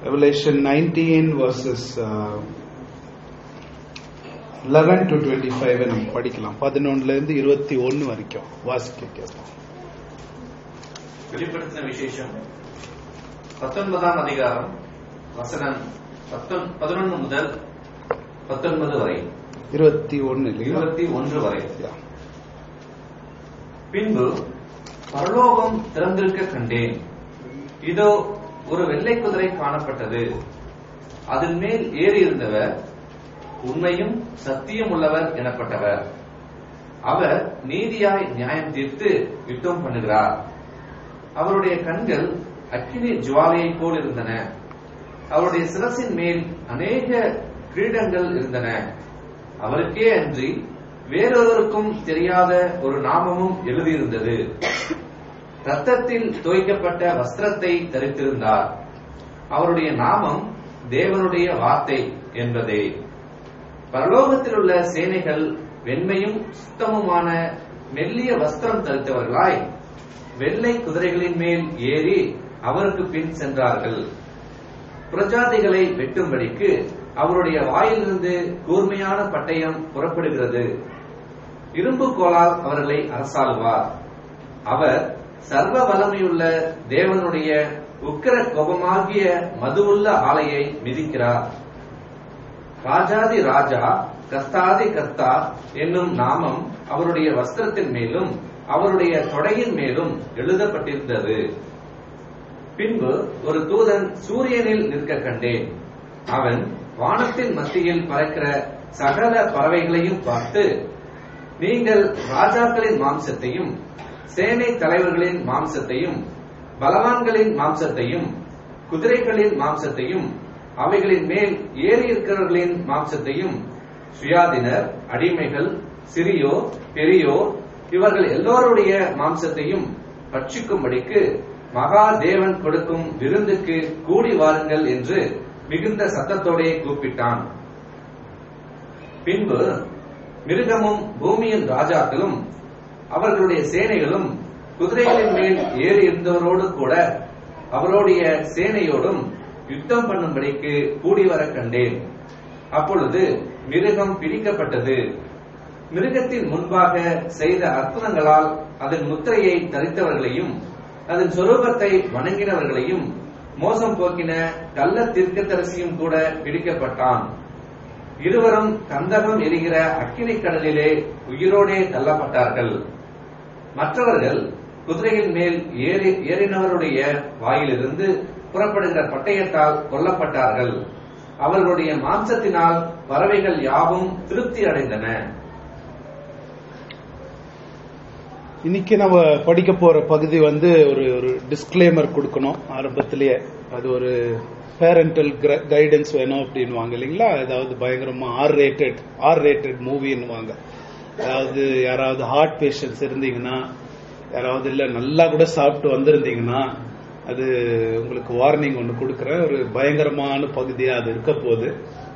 Revelation 19 verses uh, 11 to 25 நம்ம படிக்கலாம் பதினொன்னுல இருந்து இருபத்தி ஒன்னு வரைக்கும் வாசிக்க கேட்போம் வெளிப்படுத்தின விசேஷம் பத்தொன்பதாம் அதிகாரம் வசனம் பதினொன்று முதல் பத்தொன்பது வரை இருபத்தி ஒன்னு இல்லையா இருபத்தி ஒன்று வரை Yeah. பின்பு பரலோகம் திறந்திருக்க கண்டேன் இதோ ஒரு வெள்ளை குதிரை காணப்பட்டது அதன் மேல் ஏறி இருந்தவர் உண்மையும் சத்தியம் உள்ளவர் எனப்பட்டவர் அவர் நீதியாய் நியாயம் தீர்த்து யுத்தம் பண்ணுகிறார் அவருடைய கண்கள் அக்கினி ஜுவாலையைப் போல் இருந்தன அவருடைய சிரசின் மேல் அநேக கிரீடங்கள் இருந்தன அவருக்கே அன்றி வேறொருவருக்கும் தெரியாத ஒரு நாமமும் எழுதியிருந்தது ரத்தத்தில் தோய்க்கப்பட்ட வஸ்திரத்தை தரித்திருந்தார் அவருடைய நாமம் தேவனுடைய வார்த்தை என்பதே பரலோகத்தில் உள்ள சேனைகள் வெண்மையும் சுத்தமுமான மெல்லிய வஸ்திரம் தரித்தவர்களாய் வெள்ளை குதிரைகளின் மேல் ஏறி அவருக்கு பின் சென்றார்கள் புரஜாதிகளை வெட்டும்படிக்கு அவருடைய வாயிலிருந்து கூர்மையான பட்டயம் புறப்படுகிறது இரும்பு கோலால் அவர்களை அரசாளுவார் அவர் சர்வ வல்லமையுள்ள தேவனுடைய உக்கிர கோபமாகிய மதுவுள்ள ஆலையை மிதிக்கிறார் ராஜாதி ராஜா கர்த்தாதி கர்த்தா என்னும் நாமம் அவருடைய வஸ்திரத்தின் மேலும் அவருடைய தொடையின் மேலும் எழுதப்பட்டிருந்தது பின்பு ஒரு தூதன் சூரியனில் நிற்க கண்டேன் அவன் வானத்தின் மத்தியில் பறக்கிற சகல பறவைகளையும் பார்த்து நீங்கள் ராஜாக்களின் மாம்சத்தையும் சேனை தலைவர்களின் மாம்சத்தையும் பலவான்களின் மாம்சத்தையும் குதிரைகளின் மாம்சத்தையும் அவைகளின் மேல் ஏறி இருக்கிறவர்களின் மாம்சத்தையும் சுயாதினர் அடிமைகள் சிறியோர் பெரியோர் இவர்கள் எல்லோருடைய மாம்சத்தையும் பட்சிக்கும்படிக்கு மகா தேவன் கொடுக்கும் விருந்துக்கு கூடி வாருங்கள் என்று மிகுந்த சத்தத்தோடே கூப்பிட்டான் பின்பு மிருகமும் பூமியின் ராஜாக்களும் அவர்களுடைய சேனைகளும் குதிரைகளின் மேல் ஏறி இருந்தவரோடு கூட அவருடைய சேனையோடும் யுத்தம் பண்ணும்படிக்கு கூடி வர கண்டேன் அப்பொழுது மிருகம் பிடிக்கப்பட்டது மிருகத்தின் முன்பாக செய்த அற்புதங்களால் அதன் முத்திரையை தரித்தவர்களையும் அதன் சொரூபத்தை வணங்கினவர்களையும் மோசம் போக்கின கள்ள தீர்க்கதரிசியும் கூட பிடிக்கப்பட்டான் இருவரும் கந்தகம் எரிகிற அக்கினி கடலிலே உயிரோடே தள்ளப்பட்டார்கள் மற்றவர்கள் குதிரையின் மேல் ஏறி ஏறினவருடைய வாயிலிருந்து புறப்படுகிற பட்டயத்தால் கொல்லப்பட்டார்கள் அவர்களுடைய மாம்சத்தினால் பறவைகள் யாவும் திருப்தி அடைந்தன இன்னைக்கு நம்ம படிக்க போற பகுதி வந்து ஒரு ஒரு டிஸ்க்ளைமர் கொடுக்கணும் ஆரம்பத்திலேயே அது ஒரு பேரண்டல் கைடன்ஸ் வேணும் அப்படின்வாங்க இல்லைங்களா ஏதாவது பயங்கரமா ஆர் ரேட்டட் ஆர் ரேட்டட் மூவின்னுவாங்க அதாவது யாராவது ஹார்ட் பேஷண்ட்ஸ் இருந்தீங்கன்னா யாராவது இல்ல நல்லா கூட சாப்பிட்டு வந்திருந்தீங்கன்னா அது உங்களுக்கு வார்னிங் ஒன்று கொடுக்குற ஒரு பயங்கரமான பகுதியா அது இருக்க போகுது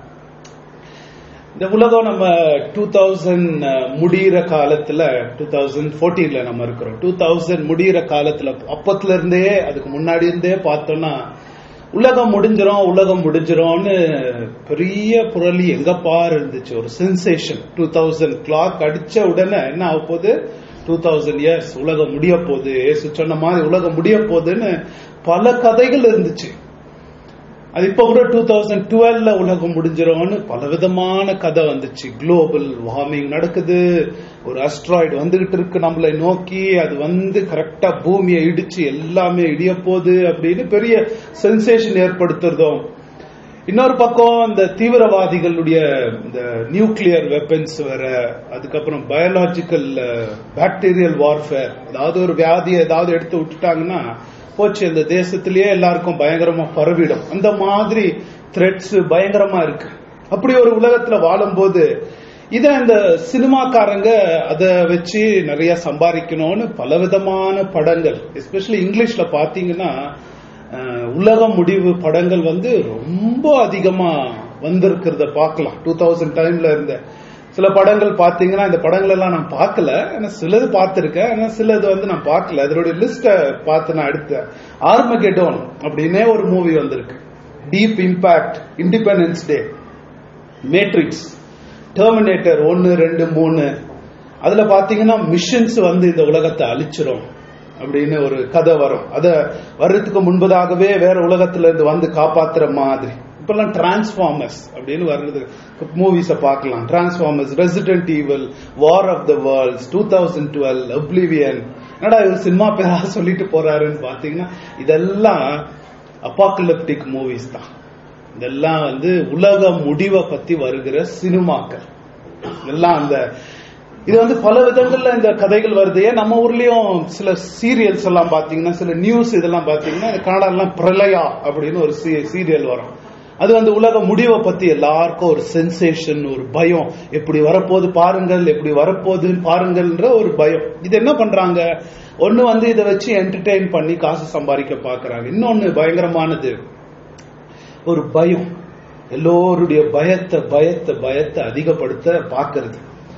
இந்த உலகம் நம்ம டூ தௌசண்ட் முடிகிற காலத்துல டூ தௌசண்ட் ஃபோர்டீன்ல நம்ம இருக்கிறோம் டூ தௌசண்ட் முடிகிற காலத்துல அப்பத்துல இருந்தே அதுக்கு முன்னாடி இருந்தே பார்த்தோம்னா உலகம் முடிஞ்சிரும் உலகம் முடிஞ்சிரும்னு பெரிய புரளி எங்க பார் இருந்துச்சு ஒரு சென்சேஷன் டூ தௌசண்ட் கிளாக் அடிச்ச உடனே என்ன ஆக போகுது டூ தௌசண்ட் இயர்ஸ் உலகம் முடிய போகுது ஏசு சொன்ன மாதிரி உலகம் முடிய போகுதுன்னு பல கதைகள் இருந்துச்சு அது இப்ப கூட டூ தௌசண்ட் டுவெல்ல உலகம் முடிஞ்சிரும்னு பல விதமான கதை வந்துச்சு குளோபல் வார்மிங் நடக்குது ஒரு அஸ்ட்ராய்டு வந்துகிட்டு இருக்கு நம்மளை நோக்கி அது வந்து கரெக்டா பூமியை இடிச்சு எல்லாமே இடிய போகுது அப்படின்னு பெரிய சென்சேஷன் ஏற்படுத்துறதும் இன்னொரு பக்கம் இந்த தீவிரவாதிகளுடைய இந்த நியூக்ளியர் வெப்பன்ஸ் வேற அதுக்கப்புறம் பயாலாஜிக்கல் பாக்டீரியல் வார்ஃபேர் அதாவது ஒரு வியாதியை ஏதாவது எடுத்து விட்டுட்டாங்கன்னா போச்சு இந்த தேசத்திலேயே எல்லாருக்கும் பயங்கரமா பரவிடும் அந்த மாதிரி த்ரெட்ஸ் பயங்கரமா இருக்கு அப்படி ஒரு உலகத்துல வாழும்போது இத இந்த சினிமாக்காரங்க அதை வச்சு நிறைய சம்பாதிக்கணும்னு பலவிதமான படங்கள் எஸ்பெஷலி இங்கிலீஷ்ல பாத்தீங்கன்னா உலகம் முடிவு படங்கள் வந்து ரொம்ப அதிகமா வந்திருக்கிறத பார்க்கலாம் டூ தௌசண்ட் டைம்ல இருந்த சில படங்கள் பாத்தீங்கன்னா இந்த படங்கள் எல்லாம் நான் பார்க்கல ஆனா சிலது பார்த்திருக்கேன் ஆனா சிலது வந்து நான் பார்க்கல அதனுடைய லிஸ்ட பார்த்து நான் எடுத்தேன் ஆர்மகெடோன் அப்படின்னே ஒரு மூவி வந்திருக்கு Deep Impact Independence Day Matrix Terminator ஒன்னு ரெண்டு மூணு அதுல பாத்தீங்கன்னா மிஷன்ஸ் வந்து இந்த உலகத்தை அழிச்சிரும் அப்படின்னு ஒரு கதை வரும் அத வர்றதுக்கு முன்பதாகவே வேற உலகத்துல இருந்து வந்து காப்பாத்துற மாதிரி இப்பெல்லாம் டிரான்ஸ்ஃபார்மர்ஸ் அப்படின்னு வர்றது மூவிஸ பார்க்கலாம் Transformers Resident Evil War of the Worlds two thousand twelve Oblivion என்னடா இவர் சினிமா பேரா சொல்லிட்டு போறாருன்னு பாத்தீங்கன்னா இதெல்லாம் அப்பாக்கலிப்டிக் மூவிஸ் தான் இதெல்லாம் வந்து உலக முடிவை பத்தி வருகிற சினிமாக்கள் இதெல்லாம் அந்த இது வந்து பல விதங்கள்ல இந்த கதைகள் வருது ஏன் நம்ம ஊர்லயும் சில சீரியல்ஸ் எல்லாம் பாத்தீங்கன்னா சில நியூஸ் இதெல்லாம் பாத்தீங்கன்னா கனடா எல்லாம் பிரளயா அப்படின்னு ஒரு சீரியல் வரும் அது வந்து உலக முடிவை பத்தி எல்லாருக்கும் ஒரு சென்சேஷன் ஒரு பயம் எப்படி வரப்போகுது பாருங்கள் எப்படி வரப்போகுதுன்னு பாருங்கள்ன்ற ஒரு பயம் இது என்ன பண்றாங்க ஒண்ணு வந்து இதை வச்சு என்டர்டெயின் பண்ணி காசு சம்பாதிக்க பாக்குறாங்க இன்னொன்னு பயங்கரமானது ஒரு பயம் எல்லோருடைய பயத்தை பயத்தை பயத்தை அதிகப்படுத்த பாக்குறது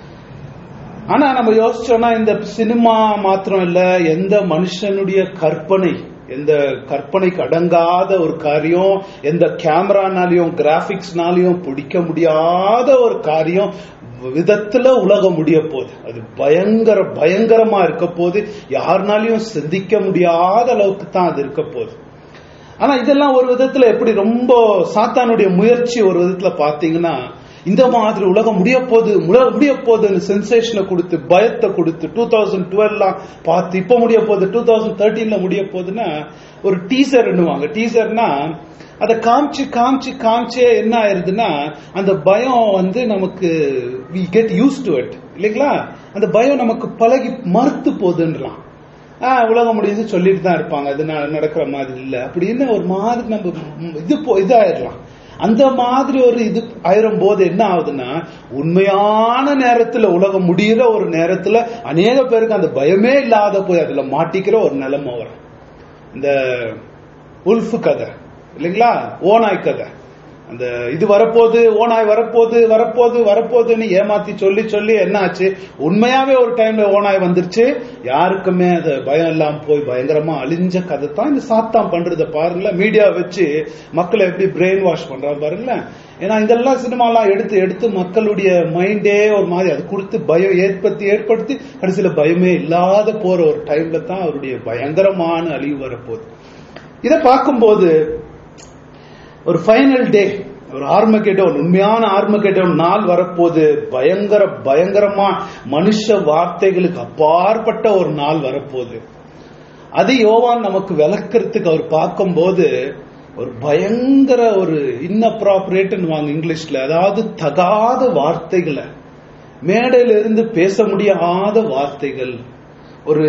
ஆனா நம்ம யோசிச்சோம்னா இந்த சினிமா மாத்திரம் இல்ல எந்த மனுஷனுடைய கற்பனை எந்த கற்பனைக்கு அடங்காத ஒரு காரியம் எந்த கேமரானாலையும் கிராபிக்ஸ்னாலையும் பிடிக்க முடியாத ஒரு காரியம் விதத்துல உலகம் முடிய போகுது அது பயங்கர பயங்கரமா இருக்க போது யாருனாலையும் சிந்திக்க முடியாத அளவுக்கு தான் அது இருக்க போகுது ஆனா இதெல்லாம் ஒரு விதத்துல எப்படி ரொம்ப சாத்தானுடைய முயற்சி ஒரு விதத்துல பாத்தீங்கன்னா இந்த மாதிரி உலகம் முடிய போது முடிய போகுதுன்னு சென்சேஷனை கொடுத்து பயத்தை கொடுத்து டூ தௌசண்ட் டுவெல்லாம் பார்த்து இப்ப முடிய போகுது டூ தௌசண்ட் தேர்ட்டீன்ல முடிய போகுதுன்னா ஒரு டீசர் என்னுவாங்க டீசர்னா அதை காமிச்சு காமிச்சு காமிச்சே என்ன ஆயிருதுன்னா அந்த பயம் வந்து நமக்கு we get used to it இல்லைங்களா அந்த பயம் நமக்கு பழகி மறுத்து போகுதுன்றான் ஆஹ் உலகம் முடியுது சொல்லிட்டு தான் இருப்பாங்க அது நடக்கிற மாதிரி இல்ல அப்படின்னு ஒரு மாதிரி நம்ம இது இதாயிடலாம் அந்த மாதிரி ஒரு இது ஆயிரம் போது என்ன ஆகுதுன்னா உண்மையான நேரத்துல உலகம் முடிகிற ஒரு நேரத்துல அநேக பேருக்கு அந்த பயமே இல்லாத போய் அதுல மாட்டிக்கிற ஒரு நிலைமை வரும் இந்த உல்ஃபு கதை இல்லைங்களா ஓனாய் கதை அந்த இது வரப்போது ஓனாய் வரப்போது வரப்போது வரப்போகுதுன்னு ஏமாத்தி சொல்லி சொல்லி என்ன ஆச்சு உண்மையாவே ஒரு டைம்ல ஓனாய் வந்துருச்சு யாருக்குமே அது பயம் இல்லாம போய் பயங்கரமா அழிஞ்ச கதை தான் இந்த சாத்தான் பண்றத பாருங்களேன் மீடியா வச்சு மக்களை எப்படி பிரெயின் வாஷ் பண்றாங்க பாருங்களேன் ஏன்னா இதெல்லாம் சினிமாலாம் எடுத்து எடுத்து மக்களுடைய மைண்டே ஒரு மாதிரி அது கொடுத்து பயம் ஏற்படுத்தி ஏற்படுத்தி கடைசியில பயமே இல்லாத போற ஒரு டைம்ல தான் அவருடைய பயங்கரமான அழிவு வரப்போகுது இதை பார்க்கும்போது ஒரு ஃபைனல் டே ஒரு ஆர்மகேட்டோ உண்மையான ஆர்மகேட்டோ நாள் வரப்போது பயங்கர பயங்கரமா மனுஷ வார்த்தைகளுக்கு அப்பாற்பட்ட ஒரு நாள் வரப்போகுது அது யோவான் நமக்கு விளக்குறதுக்கு அவர் பார்க்கும்போது ஒரு பயங்கர ஒரு இன்னப்ராப்ரேட் வாங்க இங்கிலீஷ்ல அதாவது தகாத வார்த்தைகளை மேடையில இருந்து பேச முடியாத வார்த்தைகள் ஒரு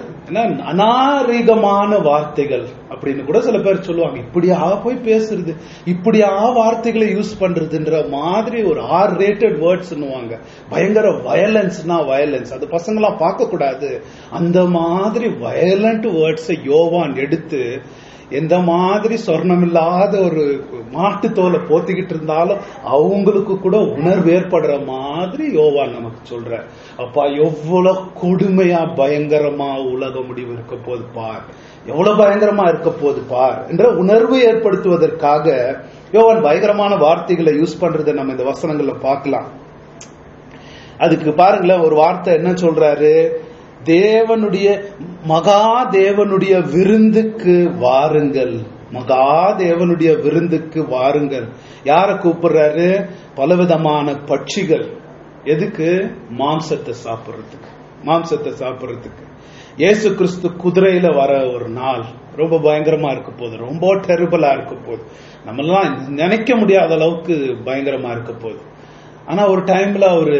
அநாரீகமான வார்த்தைகள் அப்படின்னு கூட சில பேர் சொல்லுவாங்க இப்படியா போய் பேசுறது இப்படியா வார்த்தைகளை யூஸ் பண்றதுன்ற மாதிரி ஒரு ஆர் ரேட்டட் வேர்ட்ஸ்னுவாங்க பயங்கர வயலன்ஸ்னா வயலன்ஸ் அது பசங்களாம் பார்க்க கூடாது அந்த மாதிரி வயலண்ட் வேர்ட்ஸை யோவான் எடுத்து எந்த மாதிரி சொர்ணம் இல்லாத ஒரு மாட்டு தோலை போத்திக்கிட்டு இருந்தாலும் அவங்களுக்கு கூட உணர்வு ஏற்படுற மாதிரி யோவான் நமக்கு சொல்ற அப்பா எவ்வளவு கொடுமையா பயங்கரமா உலக முடிவு இருக்க போது பார் எவ்வளவு பயங்கரமா இருக்க போது பார் என்ற உணர்வு ஏற்படுத்துவதற்காக யோவான் பயங்கரமான வார்த்தைகளை யூஸ் பண்றதை நம்ம இந்த வசனங்கள்ல பார்க்கலாம் அதுக்கு பாருங்களேன் ஒரு வார்த்தை என்ன சொல்றாரு தேவனுடைய மகா தேவனுடைய விருந்துக்கு வாருங்கள் மகா தேவனுடைய விருந்துக்கு வாருங்கள் யார கூப்பிடுறாரு பலவிதமான பட்சிகள் எதுக்கு மாம்சத்தை சாப்பிடுறதுக்கு மாம்சத்தை சாப்பிடுறதுக்கு இயேசு கிறிஸ்து குதிரையில வர ஒரு நாள் ரொம்ப பயங்கரமா இருக்க போகுது ரொம்ப டெரிபலா இருக்க போகுது நம்மெல்லாம் நினைக்க முடியாத அளவுக்கு பயங்கரமா இருக்க போகுது ஆனா ஒரு டைம்ல அவரு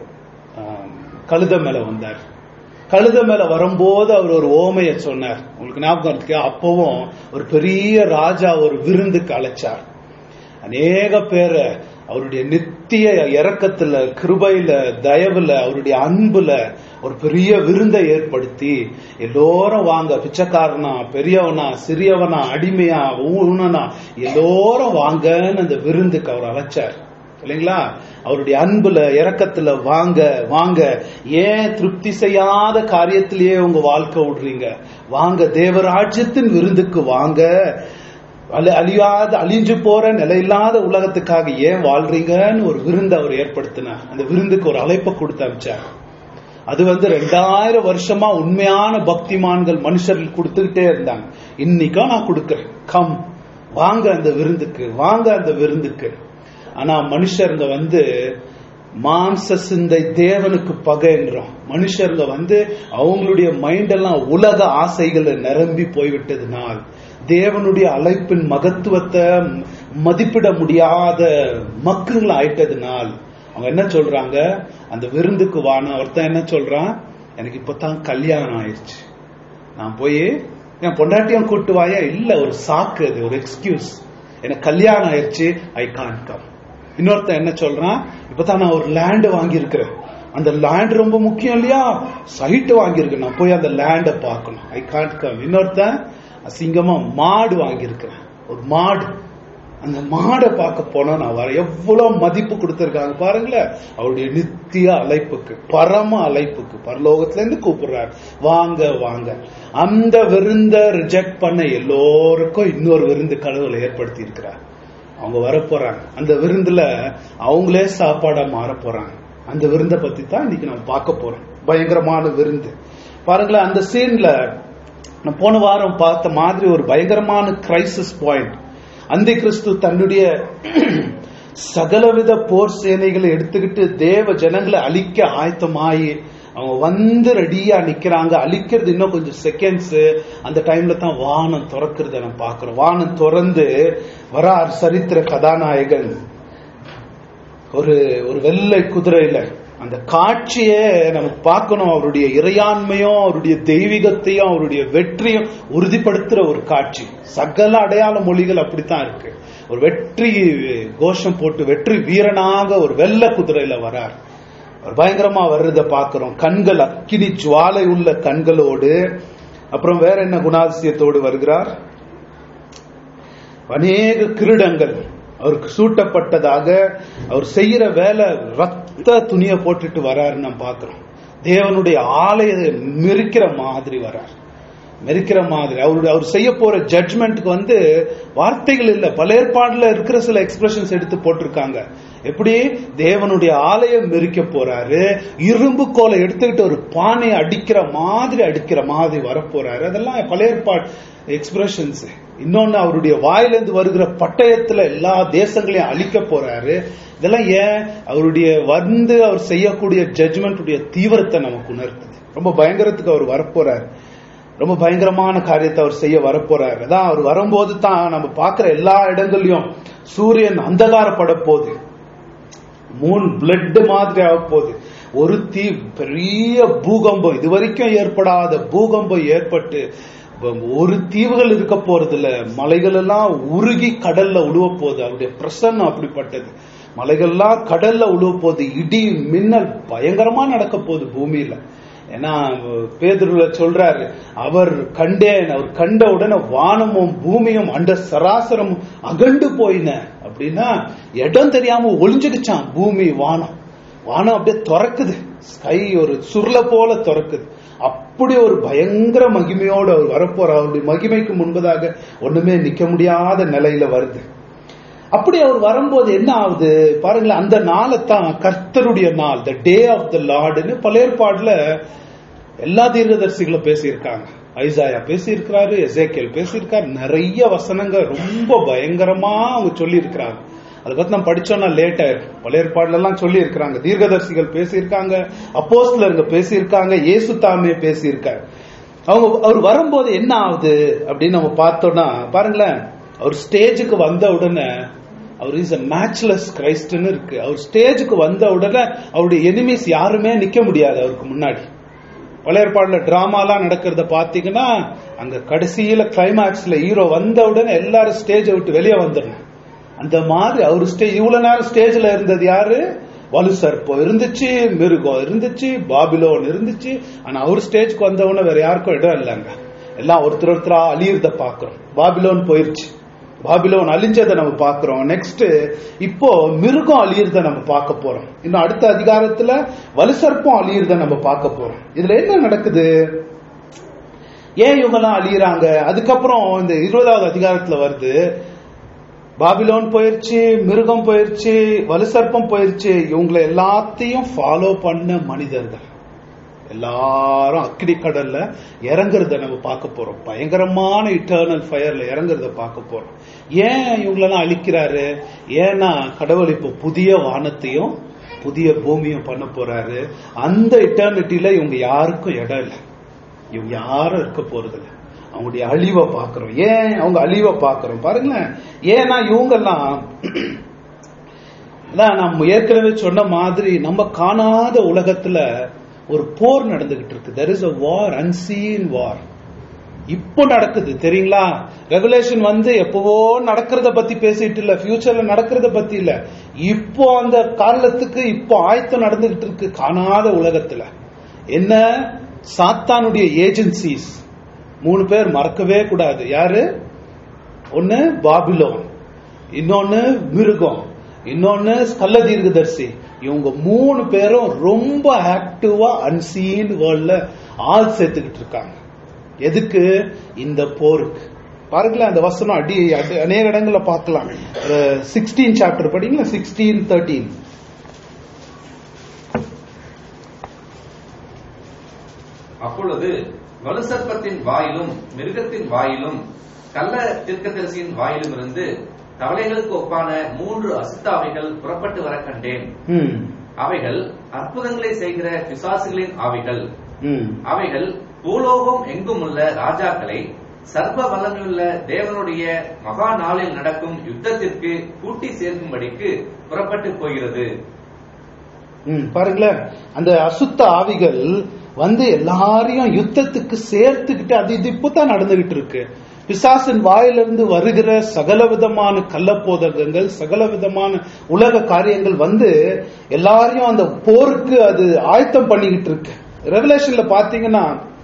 கழுத மேல வந்தார் கழுத மேல வரும்போது அவர் ஒரு ஓமைய சொன்னார் உங்களுக்கு ஞாபகம் இருக்கு அப்பவும் ஒரு பெரிய ராஜா ஒரு விருந்துக்கு அழைச்சார் அநேக பேரை அவருடைய நித்திய இறக்கத்துல கிருபையில தயவுல அவருடைய அன்புல ஒரு பெரிய விருந்தை ஏற்படுத்தி எல்லோரும் வாங்க பிச்சைக்காரனா பெரியவனா சிறியவனா அடிமையா ஊனனா எல்லோரும் வாங்கன்னு அந்த விருந்துக்கு அவர் அழைச்சார் இல்லைங்களா அவருடைய அன்புல இறக்கத்துல வாங்க வாங்க ஏன் திருப்தி செய்யாத காரியத்திலேயே உங்க வாழ்க்கை விடுறீங்க வாங்க தேவராஜ்யத்தின் விருந்துக்கு வாங்க அழி- அழியாத அழிஞ்சு போற நிலையில்லாத உலகத்துக்காக ஏன் வாழ்றீங்கன்னு ஒரு விருந்து அவர் ஏற்படுத்தினார் அந்த விருந்துக்கு ஒரு அழைப்பை கொடுத்து அனுப்பிச்சார் அது வந்து ரெண்டாயிரம் வருஷமா உண்மையான பக்திமான்கள் மனுஷர்கள் கொடுத்துக்கிட்டே இருந்தாங்க இன்னைக்கும் நான் கொடுக்கிறேன் கம் வாங்க அந்த விருந்துக்கு வாங்க அந்த விருந்துக்கு ஆனா மனுஷருங்க வந்து மாம்ச சிந்தை தேவனுக்கு பகைன்றோம் மனுஷருங்க வந்து அவங்களுடைய மைண்ட் எல்லாம் உலக ஆசைகளை நிரம்பி போய்விட்டதுனால் தேவனுடைய அழைப்பின் மகத்துவத்தை மதிப்பிட முடியாத மக்குங்களா ஆயிட்டதுனால் அவங்க என்ன சொல்றாங்க அந்த விருந்துக்கு வான ஒருத்தன் என்ன சொல்றான் எனக்கு இப்பதான் கல்யாணம் ஆயிடுச்சு நான் போய் என் பொண்டாட்டியும் கூட்டு வாயா இல்ல ஒரு சாக்கு அது ஒரு எக்ஸ்கியூஸ் எனக்கு கல்யாணம் ஆயிடுச்சு ஐ கான்ட் கம் இன்னொருத்தன் என்ன சொல்றான் இப்பதான் நான் ஒரு லேண்ட் வாங்கியிருக்கிறேன் அந்த லேண்ட் ரொம்ப முக்கியம் இல்லையா சைட் வாங்கியிருக்கேன் நான் போய் அந்த லேண்டை பார்க்கணும் ஐ கான்ட் கம் இன்னொருத்தன் அசிங்கமா மாடு வாங்கியிருக்கிறேன் ஒரு மாடு அந்த மாடை பார்க்க போனா நான் வர எவ்வளவு மதிப்பு கொடுத்திருக்காங்க பாருங்களேன் அவருடைய நித்திய அழைப்புக்கு பரம அழைப்புக்கு பரலோகத்துல இருந்து கூப்பிடுறாரு வாங்க வாங்க அந்த விருந்த ரிஜெக்ட் பண்ண எல்லோருக்கும் இன்னொரு விருந்து கடவுளை ஏற்படுத்தி இருக்கிறார் அவங்க வரப்போறாங்க அந்த விருந்துல அவங்களே சாப்பாடா மாற போறாங்க அந்த விருந்தை பத்தி தான் இன்னைக்கு நம்ம பார்க்க போறோம் பயங்கரமான விருந்து பாருங்களேன் அந்த சீன்ல நான் போன வாரம் பார்த்த மாதிரி ஒரு பயங்கரமான கிரைசிஸ் பாயிண்ட் அந்த கிறிஸ்து தன்னுடைய சகலவித போர் சேனைகளை எடுத்துக்கிட்டு தேவ ஜனங்களை அழிக்க ஆயத்தமாயி அவங்க வந்து ரெடியா நிக்கிறாங்க அழிக்கிறது இன்னும் கொஞ்சம் செகண்ட்ஸ் அந்த டைம்ல தான் வானம் திறக்கிறத நம்ம பாக்குறோம் வானம் திறந்து வரார் சரித்திர கதாநாயகன் ஒரு ஒரு வெள்ளை குதிரையில அந்த காட்சியை நமக்கு பார்க்கணும் அவருடைய இறையாண்மையும் அவருடைய தெய்வீகத்தையும் அவருடைய வெற்றியும் உறுதிப்படுத்துற ஒரு காட்சி சகல அடையாள மொழிகள் அப்படித்தான் இருக்கு ஒரு வெற்றி கோஷம் போட்டு வெற்றி வீரனாக ஒரு வெள்ள குதிரையில வரார் அவர் பயங்கரமா வர்றத பார்க்கிறோம் கண்கள் அக்கினி ஜுவாலை உள்ள கண்களோடு அப்புறம் வேற என்ன குணாதிசயத்தோடு வருகிறார் அநேக கிரீடங்கள் அவருக்கு சூட்டப்பட்டதாக அவர் செய்யற வேலை ரத்த துணியை போட்டுட்டு வராருன்னு நம்ம பார்க்கிறோம் தேவனுடைய ஆலய மெரிக்கிற மாதிரி வரார் மெரிக்கிற மாதிரி அவருடைய அவர் செய்ய போற ஜட்மெண்ட்க்கு வந்து வார்த்தைகள் இல்ல பல ஏற்பாடுல இருக்கிற சில எக்ஸ்பிரஷன்ஸ் எடுத்து போட்டிருக்காங்க எப்படி தேவனுடைய ஆலயம் மெரிக்க போறாரு இரும்பு கோலை எடுத்துக்கிட்டு ஒரு பானையை அடிக்கிற மாதிரி அடிக்கிற மாதிரி வரப்போறாரு அதெல்லாம் பல ஏற்பாடு எக்ஸ்பிரஷன்ஸ் இன்னொன்னு அவருடைய வாயிலிருந்து வருகிற பட்டயத்துல எல்லா தேசங்களையும் அழிக்க போறாரு இதெல்லாம் ஏன் அவருடைய வந்து அவர் செய்யக்கூடிய ஜட்மெண்ட் தீவிரத்தை நமக்கு உணர்த்துது ரொம்ப பயங்கரத்துக்கு அவர் வரப்போறாரு ரொம்ப பயங்கரமான காரியத்தை அவர் செய்ய வரப்போறாரு அதான் அவர் வரும்போது தான் நம்ம பார்க்கிற எல்லா இடங்கள்லயும் சூரியன் அந்தகாரப்பட போகுது மூன் பிளட் மாதிரி ஆக போகுது ஒரு தீ பெரிய பூகம்பம் இது வரைக்கும் ஏற்படாத பூகம்பம் ஏற்பட்டு ஒரு தீவுகள் இருக்க போறது இல்ல மலைகள் எல்லாம் உருகி கடல்ல உழுவ போகுது அவருடைய பிரசன்னம் அப்படிப்பட்டது மலைகள்லாம் கடல்ல உழுவ போகுது இடி மின்னல் பயங்கரமா நடக்க போகுது பூமியில ஏன்னா பேதுருல சொல்றாரு அவர் கண்டேன் அவர் கண்ட உடனே வானமும் பூமியும் அண்ட சராசரமும் அகண்டு போயின அப்படின்னா இடம் தெரியாம ஒளிஞ்சுக்கிச்சான் பூமி வானம் வானம் அப்படியே திறக்குது ஸ்கை ஒரு சுருள போல திறக்குது அப்படி ஒரு பயங்கர மகிமையோடு அவர் வரப்போற அவருடைய மகிமைக்கு முன்பதாக ஒண்ணுமே நிக்க முடியாத நிலையில வருது அப்படி அவர் வரும்போது என்ன ஆகுது பாருங்களேன் அந்த நாளை தான் கர்த்தருடைய நாள் த டே ஆஃப் த லார்டுன்னு பல ஏற்பாடுல எல்லா தீர்க்கதரிசிகளும் பேசியிருக்காங்க ஐசாயா பேசியிருக்கிறாரு எசேக்கியல் பேசியிருக்காரு நிறைய வசனங்கள் ரொம்ப பயங்கரமா அவங்க சொல்லி இருக்கிறாங்க அதை பத்தி நம்ம படிச்சோம்னா லேட் ஆயிரும் பல ஏற்பாடுல எல்லாம் சொல்லி இருக்கிறாங்க தீர்க்கதரிசிகள் பேசியிருக்காங்க அப்போஸ்லருங்க பேசியிருக்காங்க இயேசு தாமே பேசியிருக்காரு அவங்க அவர் வரும்போது என்ன ஆகுது அப்படின்னு நம்ம பார்த்தோம்னா பாருங்களேன் அவர் ஸ்டேஜுக்கு வந்த உடனே அவர் இஸ் அ மேட்ச்லெஸ் கிரைஸ்ட்னு இருக்கு அவர் ஸ்டேஜுக்கு வந்த உடனே அவருடைய எனிமீஸ் யாருமே நிக்க முடியாது அவருக்கு முன்னாடி பல ஏற்பாடுல டிராமாலாம் நடக்கிறத பாத்தீங்கன்னா அங்க கடைசியில கிளைமேக்ஸ்ல ஹீரோ வந்த உடனே எல்லாரும் ஸ்டேஜை விட்டு வெளியே வந்துடணும் அந்த மாதிரி அவர் ஸ்டேஜ் இவ்வளவு நேரம் ஸ்டேஜ்ல இருந்தது யாரு வலு சர்ப்பம் இருந்துச்சு மிருகம் இருந்துச்சு பாபிலோன் இருந்துச்சு ஆனா அவர் ஸ்டேஜ்க்கு வந்தவொடனே வேற யாருக்கும் இடம் இல்லைங்க எல்லாம் ஒருத்தர் ஒருத்தரா அழியறத பாக்குறோம் பாபிலோன் போயிருச்சு பாபிலோன் அழிஞ்சதை நம்ம பாக்குறோம் நெக்ஸ்ட் இப்போ மிருகம் அழியறத நம்ம பார்க்க போறோம் இன்னும் அடுத்த அதிகாரத்துல வலுசர்ப்பம் அழியறத நம்ம பார்க்க போறோம் இதுல என்ன நடக்குது ஏன் இவங்கெல்லாம் அழியிறாங்க அதுக்கப்புறம் இந்த இருபதாவது அதிகாரத்துல வருது பாபிலோன் போயிருச்சு மிருகம் போயிருச்சு வலுசர்ப்பம் போயிருச்சு இவங்களை எல்லாத்தையும் ஃபாலோ பண்ண மனிதர்கள் எல்லாரும் அக்கினி கடல்ல இறங்குறத நம்ம பார்க்க போறோம் பயங்கரமான இட்டர்னல் ஃபயர்ல இறங்குறத பார்க்க போறோம் ஏன் இவங்களெல்லாம் அழிக்கிறாரு ஏன்னா கடவுள் இப்போ புதிய வானத்தையும் புதிய பூமியும் பண்ண போறாரு அந்த இட்டர்னிட்டியில இவங்க யாருக்கும் இடம் இல்லை இவங்க யாரும் இருக்க போறதில்ல அவங்களுடைய அழிவை பார்க்கிறோம் ஏன் அவங்க அழிவை பார்க்கிறோம் பாருங்களேன் ஏன்னா இவங்கெல்லாம் அதான் நம்ம ஏற்கனவே சொன்ன மாதிரி நம்ம காணாத உலகத்துல ஒரு போர் நடந்துகிட்டு இருக்கு there is a war unseen war இப்போ நடக்குது தெரியுங்களா ரெகுலேஷன் வந்து எப்பவோ நடக்கிறத பத்தி பேசிட்டு இல்ல ஃபியூச்சர்ல நடக்கிறத பத்தி இல்ல இப்போ அந்த காலத்துக்கு இப்போ ஆயத்தம் நடந்துகிட்டு இருக்கு காணாத உலகத்துல என்ன சாத்தானுடைய ஏஜென்சிஸ் மூணு பேர் மறக்கவே கூடாது யாரு ஒன்னு பாபிலோன் இன்னொன்னு மிருகம் இன்னொன்னு ஸ்கல்ல தீர்க்கதரிசி இவங்க மூணு பேரும் ரொம்ப ஆக்டிவா அன்சீன் வேர்ல்ட்ல ஆள் சேர்த்துக்கிட்டு இருக்காங்க எதுக்கு இந்த போருக்கு பாருங்களேன் அந்த வசனம் அடி அடி- அநேக இடங்கள்ல பார்க்கலாம் சிக்ஸ்டீன் சாப்டர் படிங்களா சிக்ஸ்டீன் தேர்ட்டீன் அப்பொழுது வலுசர்ப்பத்தின் வாயிலும் மிருகத்தின் வாயிலும் கள்ள தீர்க்கதரிசியின் வாயிலும் இருந்து தவளைகளுக்கு ஒப்பான மூன்று அசுத்தாவைகள் புறப்பட்டு வர கண்டேன் ம் அவைகள் அற்புதங்களை செய்கிற பிசாசுகளின் ஆவிகள் ம் அவைகள் பூலோகம் எங்கும் உள்ள ராஜாக்களை சர்வ வல்லமையுள்ள தேவனுடைய மகா நாளில் நடக்கும் யுத்தத்திற்கு கூட்டி சேர்க்கும்படிக்கு புறப்பட்டு போகிறது ம், பாருங்களேன் அந்த அசுத்த ஆவிகள் வந்து எல்லாரையும் யுத்தத்துக்கு சேர்த்துக்கிட்டு அது இது இப்பதான் நடந்துகிட்டு இருக்கு பிசாசின் வாயிலிருந்து வருகிற சகல விதமான கள்ளப்போதகங்கள் சகல விதமான உலக காரியங்கள் வந்து எல்லாரையும் அந்த போருக்கு அது ஆயத்தம் பண்ணிக்கிட்டு இருக்கு ரெவலேஷன்ல பாத்தீங்கன்னா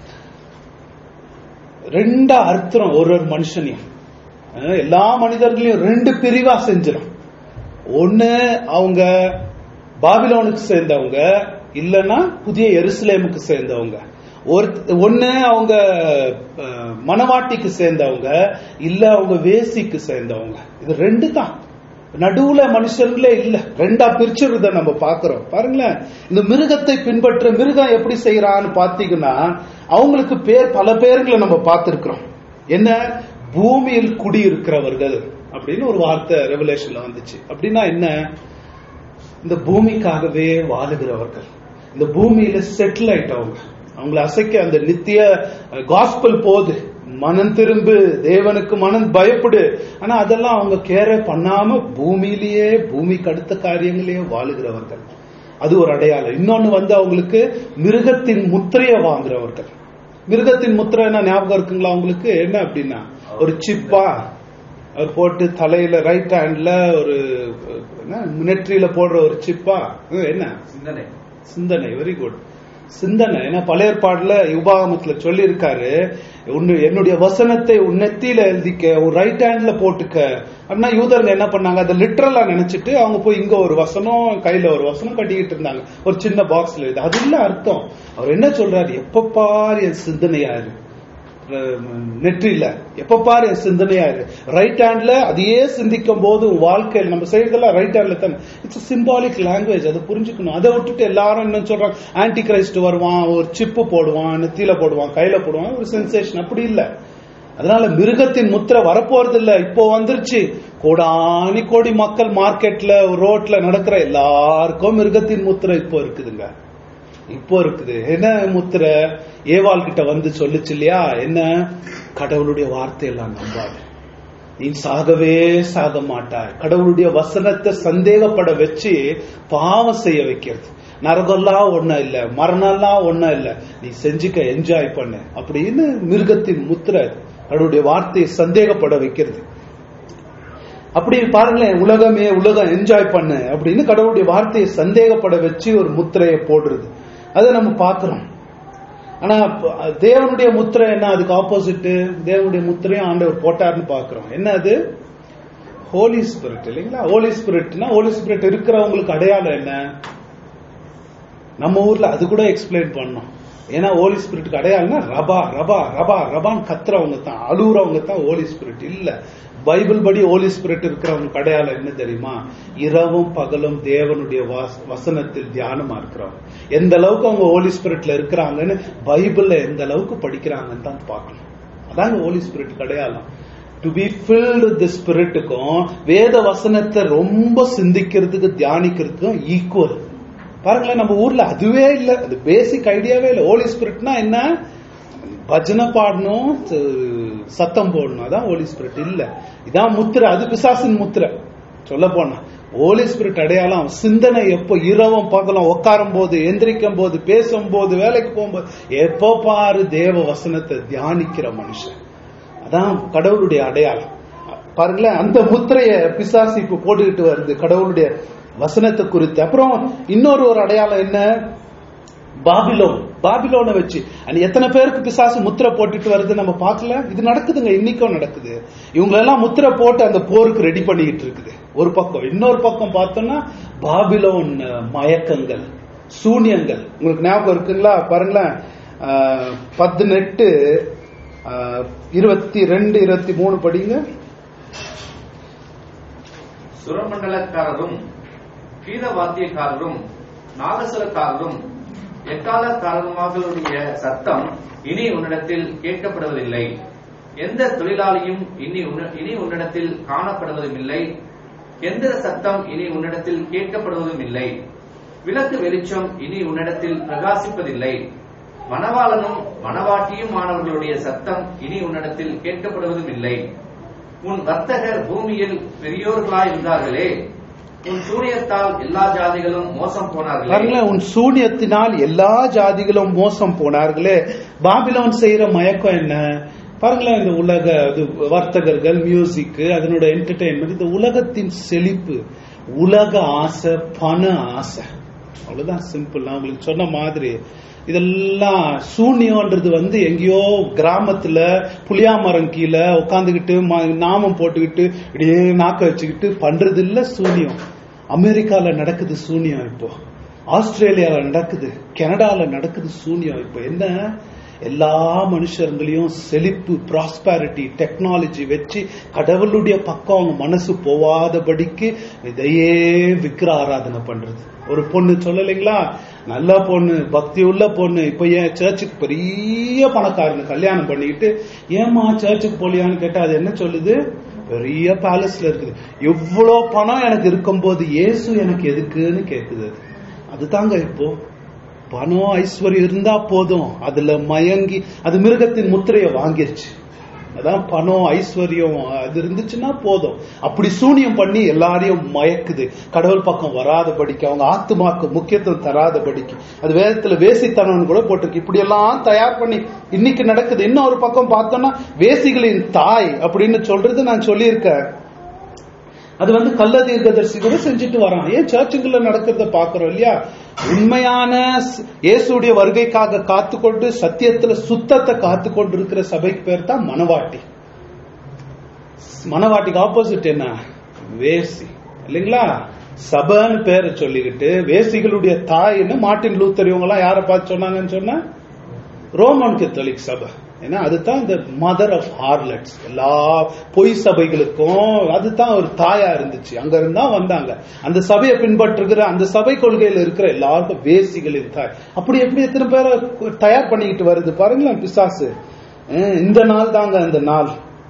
ரெண்டா அர்த்தம் ஒரு ஒரு மனுஷனையும் அஹ் எல்லா மனிதர்களையும் ரெண்டு பிரிவா செஞ்சிடும் ஒண்ணு அவங்க பாபிலோனுக்கு சேர்ந்தவங்க இல்லைன்னா புதிய எருசலேமுக்கு சேர்ந்தவங்க ஒரு ஒண்ணு அவங்க அஹ், மணவாட்டிக்கு சேர்ந்தவங்க இல்ல அவங்க வேசிக்கு சேர்ந்தவங்க இது ரெண்டு தான் நடுவுல மனுஷங்களே இல்ல ரெண்டா பிரிச்சுறத நம்ம பாக்குறோம் பாருங்களேன் இந்த மிருகத்தை பின்பற்ற மிருகம் எப்படி செய்யறான்னு பாத்தீங்கன்னா அவங்களுக்கு பேர் பல பேர்களை நம்ம பார்த்திருக்கிறோம் என்ன பூமியில் குடியிருக்கிறவர்கள் அப்படின்னு ஒரு வார்த்தை ரெவலேஷன்ல வந்துச்சு அப்படின்னா என்ன இந்த பூமிக்காகவே வாழுகிறவர்கள் இந்த பூமியில செட்டில் ஆயிட்டவங்க அவங்கள அசைக்க அந்த நித்திய காஸ்பல் போகுது மனம் திரும்பு தேவனுக்கு மனம் பயப்படு ஆனா அதெல்லாம் அவங்க கேர பண்ணாம பூமியிலேயே பூமிக்கு அடுத்த காரியங்களையே வாழுகிறவர்கள் அது ஒரு அடையாளம் இன்னொன்னு வந்து அவங்களுக்கு மிருகத்தின் முத்திரையை வாங்குறவர்கள் மிருகத்தின் முத்திரை என்ன ஞாபகம் இருக்குங்களா அவங்களுக்கு என்ன அப்படின்னா ஒரு சிப்பா அவர் போட்டு தலையில ரைட் ஹேண்ட்ல ஒரு என்ன, நெற்றியில போடுற ஒரு சிப்பா ஹம், என்ன சிந்தனை சிந்தனை வெரி குட் சிந்தனை ஏன்னா பழைய ஏற்பாடுல உபாகமத்துல சொல்லியிருக்காரு உன்னு என்னுடைய வசனத்தை உன் நெத்தியில எழுதிக்க உன் ரைட் ஹேண்ட்ல போட்டுக்க அப்படின்னா யூதருங்க என்ன பண்ணாங்க அதை லிட்டரலா நினைச்சிட்டு அவங்க போய் இங்க ஒரு வசனம் கையில ஒரு வசனம் கட்டிக்கிட்டு இருந்தாங்க ஒரு சின்ன பாக்ஸ்ல இது அது இல்ல அர்த்தம் அவர் என்ன சொல்றாரு எப்ப பாரு என் சிந்தனையாரு நெற்றில எப்ப பாரு என் சிந்தனையாரு ரைட் ஹேண்ட்ல அதையே சிந்திக்கும் போது உன் வாழ்க்கையில் நம்ம செய்யறதெல்லாம் ரைட் ஹேண்ட்ல தானே இட்ஸ் சிம்பாலிக் லாங்குவேஜ் அதை புரிஞ்சுக்கணும் அதை விட்டுட்டு எல்லாரும் என்ன சொல்றாங்க ஆன்டி கிரைஸ்ட் வருவான் ஒரு சிப்பு போடுவான் நெத்தியில போடுவான் கையில போடுவான் ஒரு சென்சேஷன் அப்படி இல்ல அதனால மிருகத்தின் முத்திரை வரப்போறது இல்ல இப்போ வந்துருச்சு கோடானி கோடி மக்கள் மார்க்கெட்ல ரோட்ல நடக்கிற எல்லாருக்கும் மிருகத்தின் முத்திரை இப்போ இருக்குதுங்க இப்போ இருக்குது என்ன முத்திரை ஏவாள் கிட்ட வந்து சொல்லுச்சு இல்லையா என்ன கடவுளுடைய வார்த்தையெல்லாம் நம்பாது நீ சாகவே சாக மாட்டாய் கடவுளுடைய வசனத்தை சந்தேகப்பட வச்சு பாவம் செய்ய வைக்கிறது நரகம்லாம் ஒண்ணும் இல்ல மரணம்லாம் ஒண்ணும் இல்ல நீ செஞ்சுக்க என்ஜாய் பண்ணு அப்படின்னு மிருகத்தின் முத்திரை கடவுளுடைய வார்த்தையை சந்தேகப்பட வைக்கிறது அப்படி பாருங்களேன் உலகமே உலகம் என்ஜாய் பண்ணு அப்படின்னு கடவுளுடைய வார்த்தையை சந்தேகப்பட வச்சு ஒரு முத்திரையை போடுறது அதை நம்ம பார்க்கிறோம் ஆனா ப- தேவனுடைய முத்திரை என்ன அதுக்கு ஆப்போசிட் தேவனுடைய முத்திரையும் ஆண்டவர் போட்டார்னு பார்க்கிறோம் என்ன அது ஹோலி ஸ்பிரிட் இல்லைங்களா ஹோலி ஸ்பிரிட்னா ஹோலி ஸ்பிரிட் இருக்கிறவங்களுக்கு அடையாளம் என்ன நம்ம ஊர்ல அது கூட எக்ஸ்பிளைன் பண்ணோம் ஏன்னா ஹோலி ஸ்பிரிட்டுக்கு அடையாளம்னா ரபா ரபா ரபா ரபான்னு கத்துறவங்க தான் அழுகுறவங்க தான் ஹோலி ஸ்பிரிட் இல்ல பைபிள் படி ஹோலி ஸ்பிரிட் இருக்கிறவங்களுக்கு அடையாளம் என்ன தெரியுமா இரவும் பகலும் தேவனுடைய வாஸ்- வசனத்தில் தியானமா இருக்கிறவங்க எந்த அளவுக்கு அவங்க ஹோலி ஸ்பிரிட்ல இருக்கிறாங்கன்னு பைபிள்ல எந்த அளவுக்கு படிக்கிறாங்கன்னு தான் பார்க்கணும் அதாங்க ஹோலி ஸ்பிரிட் அடையாளம் டு பி ஃபில்டு தி ஸ்பிரிட்டுக்கும் வேத வசனத்தை ரொம்ப சிந்திக்கிறதுக்கு தியானிக்கிறதுக்கும் ஈக்குவல் பாருங்களேன் நம்ம ஊர்ல அதுவே இல்ல அது பேசிக் ஐடியாவே இல்ல ஹோலி ஸ்பிரிட்னா என்ன பஜனை பாடணும் த- சத்தம் போடணும் அதான் ஹோலி ஸ்பிரிட் இல்ல இதான் முத்திரை அது பிசாசின் முத்திரை சொல்ல போனா ஹோலி ஸ்பிரிட் அடையாளம் சிந்தனை எப்போ இரவும் பகலும் உட்காரும் போது எந்திரிக்கும் போது பேசும் போது வேலைக்கு போகும்போது எப்போ பாரு தேவ வசனத்தை தியானிக்கிற மனுஷன் அதான் கடவுளுடைய அடையாளம் பாருங்களேன் அந்த முத்திரைய பிசாசு இப்ப போட்டுக்கிட்டு வருது கடவுளுடைய வசனத்தை குறித்து அப்புறம் இன்னொரு ஒரு அடையாளம் என்ன பாபிலோன் பாபிலோனை வச்சு அது எத்தனை பேருக்கு பிசாசு முத்திரை போட்டுட்டு வருது நம்ம பார்க்கல இது நடக்குதுங்க இன்னைக்கும் நடக்குது இவங்க எல்லாம் முத்திரை போட்டு அந்த போருக்கு ரெடி பண்ணிக்கிட்டு இருக்குது ஒரு பக்கம் இன்னொரு பக்கம் பார்த்தோம்னா பாபிலோன் அஹ், மயக்கங்கள் சூனியங்கள் உங்களுக்கு ஞாபகம் இருக்குங்களா பாருங்களேன் அஹ், பதினெட்டு அஹ், இருபத்தி ரெண்டு இருபத்தி மூணு படிங்க சுரமண்டலக்காரரும் கீத வாத்தியக்காரரும் நாகசுரக்காரரும் எக்காலக்காரருமார்களுடைய சத்தம் இனி உன்னிடத்தில் கேட்கப்படுவதில்லை எந்த தொழிலாளியும் இனி உன்ன- இனி உன்னிடத்தில் காணப்படுவதுமில்லை எந்திர சத்தம் இனி உன்னிடத்தில் கேட்கப்படுவதும் இல்லை விளக்கு வெளிச்சம் இனி உன்னிடத்தில் பிரகாசிப்பதில்லை மணவாளனும் மணவாட்டியும் ஆனவர்களுடைய சத்தம் இனி உன்னிடத்தில் கேட்கப்படுவதும் இல்லை உன் வர்த்தகர் பூமியில் பெரியோர்களாய் இருந்தார்களே உன் சூரியத்தால் எல்லா ஜாதிகளும் மோசம் போனார்களே பாருங்களேன் உன் சூனியத்தினால் எல்லா ஜாதிகளும் மோசம் போனார்களே பாபிலோன் செய்யற மயக்கம் என்ன பாருங்களேன் இந்த உலக இது வர்த்தகர்கள் மியூசிக் அதனோட என்டர்டெயின்மெண்ட் இந்த உலகத்தின் செழிப்பு உலக ஆசை பண ஆசை அவ்வளவுதான் சிம்பிள் நான் உங்களுக்கு சொன்ன மாதிரி இதெல்லாம் சூன்யம்ன்றது வந்து எங்கேயோ கிராமத்துல புளியா மரம் கீழே உட்காந்துக்கிட்டு நாமம் போட்டுக்கிட்டு இப்படியே நாக்க வச்சுக்கிட்டு பண்றது இல்ல சூன்யம் அமெரிக்கால நடக்குது சூன்யம் இப்போ ஆஸ்திரேலியால நடக்குது கனடால நடக்குது சூன்யம் இப்போ என்ன எல்லா மனுஷர்களையும் செழிப்பு ப்ராஸ்பாரிட்டி டெக்னாலஜி வச்சு கடவுளுடைய பக்கம் அவங்க மனசு போவாதபடிக்கு இதையே விக்கிர ஆராதனை பண்றது ஒரு பொண்ணு சொல்லலைங்களா நல்ல பொண்ணு பக்தி உள்ள பொண்ணு இப்ப ஏன் சர்ச்சுக்கு பெரிய பணக்காரனு கல்யாணம் பண்ணிக்கிட்டு ஏமா சர்ச்சுக்கு போலியான்னு கேட்டா அது என்ன சொல்லுது பெரிய பேலஸ்ல இருக்குது எவ்வளவு பணம் எனக்கு இருக்கும்போது இயேசு எனக்கு எதுக்குன்னு கேக்குது அது அதுதாங்க இப்போ பணம் ஐஸ்வர்யம் இருந்தா போதும் அதுல மயங்கி அது மிருகத்தின் முத்திரையை வாங்கிருச்சு அதான் பணம் ஐஸ்வர்யம் அது இருந்துச்சுன்னா போதும் அப்படி சூனியம் பண்ணி எல்லாரையும் மயக்குது கடவுள் பக்கம் வராதபடிக்கு அவங்க ஆத்துமாக்கு முக்கியத்துவம் தராதபடிக்கு அது வேதத்துல வேசித்தனம்னு கூட போட்டிருக்கு இப்படி எல்லாம் தயார் பண்ணி இன்னைக்கு நடக்குது இன்னொரு பக்கம் பார்த்தோம்னா வேசிகளின் தாய் அப்படின்னு சொல்றது நான் சொல்லியிருக்கேன் அது வந்து கள்ள தீர்க்கதரிசி கூட செஞ்சுட்டு வரான் ஏன் சர்ச்சுக்குள்ள நடக்கிறத பாக்குறோம் இல்லையா உண்மையான ஸ்- இயேசுடைய வருகைக்காக காத்துக்கொண்டு சத்தியத்துல சுத்தத்தை காத்துக்கொண்டு இருக்கிற சபைக்கு பேர் தான் மனவாட்டி மனவாட்டிக்கு ஆப்போசிட் என்ன வேசி இல்லைங்களா சபைன்னு பேரை சொல்லிக்கிட்டு வேசிகளுடைய தாய்ன்னு மார்ட்டின் லூத்தர் இவங்க எல்லாம் யாரை பார்த்து சொன்னாங்கன்னு சொன்னா ரோமன் கத்தோலிக் சபை ஏன்னா அதுதான் இந்த மதர் ஆஃப் ஹார்லட்ஸ் எல்லா பொய் சபைகளுக்கும் அதுதான் ஒரு தாயா இருந்துச்சு அங்க இருந்தா வந்தாங்க அந்த சபையை பின்பற்றுகிற அந்த சபை கொள்கையில இருக்கிற எல்லாருக்கும் வேசிகளின் தாய் அப்படி எப்படி எத்தனை பேரை தயார் பண்ணிக்கிட்டு வருது பாருங்களேன் பிசாசு அஹ் இந்த நாள் தாங்க அந்த நாள்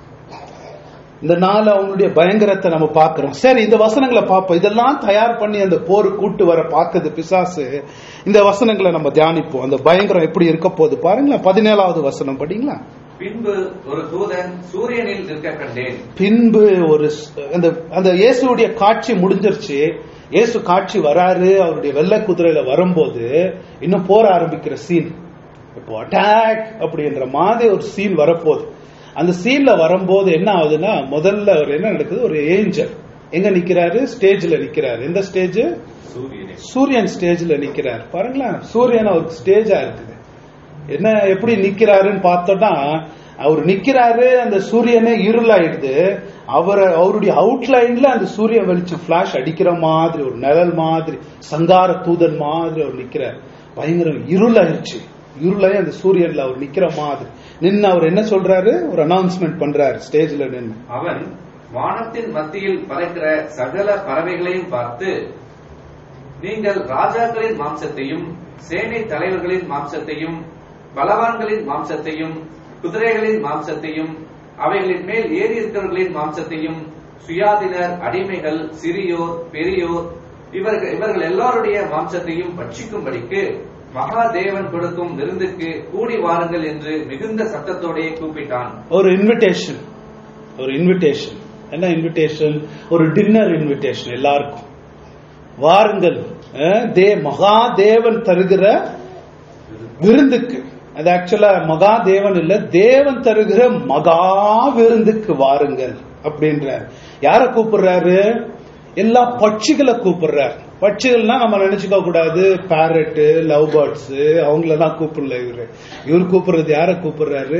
இந்த நாள் அவங்களுடைய பயங்கரத்தை நம்ம பார்க்கிறோம் சரி இந்த வசனங்களை பார்ப்போம் இதெல்லாம் தயார் பண்ணி அந்த போர் கூட்டு வர பார்க்குது பிசாசு இந்த வசனங்களை நம்ம தியானிப்போம் அந்த பயங்கரம் எப்படி இருக்க போகுது பாருங்களேன் பதினேழாவது வசனம் படிங்களா பின்பு ஒரு தூதன் சூரியனில் நிற்க கண்டேன் பின்பு ஒரு ஸ்- அந்த அந்த இயேசுடைய காட்சி முடிஞ்சிருச்சு இயேசு காட்சி வராரு அவருடைய வெள்ளை குதிரையில வரும்போது இன்னும் போர் ஆரம்பிக்கிற சீன் இப்போ அட்டாக் அப்படின்ற மாதிரி ஒரு சீன் வரப்போகுது அந்த சீன்ல வரும்போது என்ன ஆகுதுன்னா முதல்ல ஒரு என்ன நடக்குது ஒரு ஏஞ்சல் எங்க நிக்கிறாரு ஸ்டேஜ்ல நிக்கிறாரு எந்த ஸ்டேஜ் சூரியனே சூரியன் ஸ்டேஜ்ல நிக்கிறார் பாருங்களேன் சூரியன் அவருக்கு ஸ்டேஜா இருக்குது என்ன எப்படி நிக்கிறாருன்னு பார்த்தோம்னா அவர் நிக்கிறாரு அந்த சூரியனே இருளாயிடுது அவர் அவருடைய அவுட்லைன்ல அந்த சூரிய வெளிச்சம் பிளாஷ் அடிக்கிற மாதிரி ஒரு நிழல் மாதிரி சங்கார தூதன் மாதிரி அவர் நிக்கிறார் பயங்கர இருளாயிருச்சு இருளையும் அந்த சூரியன்ல அவர் நிக்கிற மாதிரி நின்னு அவர் என்ன சொல்றாரு ஒரு அனௌன்ஸ்மெண்ட் பண்றாரு ஸ்டேஜ்ல நின்னு அவன் வானத்தின் மத்தியில் பறக்கிற சகல பறவைகளையும் பார்த்து நீங்கள் ராஜாக்களின் மாம்சத்தையும் சேனை தலைவர்களின் மாம்சத்தையும் பலவான்களின் மாம்சத்தையும் குதிரைகளின் மாம்சத்தையும் அவைகளின் மேல் ஏறி இருக்கிறவர்களின் மாம்சத்தையும் சுயாதீனர் அடிமைகள் சிறியோர் பெரியோர் இவர்கள் இவர்கள் எல்லாருடைய மாம்சத்தையும் பட்சிக்கும்படிக்கு மகாதேவன் கொடுக்கும் விருந்துக்கு கூடி வாருங்கள் என்று மிகுந்த சத்தத்தோடே கூப்பிட்டான் ஒரு இன்விடேஷன் ஒரு இன்விடேஷன் என்ன இன்விடேஷன் ஒரு டின்னர் இன்விடேஷன் எல்லாருக்கும் வாருங்கள் அஹ், தே மகாதேவன் தருகிற விருந்துக்கு அது ஆக்சுவலா மகாதேவன் இல்ல தேவன் தருகிற மகா விருந்துக்கு வாருங்கள் அப்படின்றார் யார கூப்பிடுறாரு எல்லா பட்சிகளை கூப்பிடுறார் பட்சிகள்னா நம்ம நினைச்சுக்க கூடாது பேரட்டு லவ் பேர்ட்ஸ் அவங்களெல்லாம் கூப்பிடல இவரு இவர் கூப்பிடுறது யார கூப்பிடுறாரு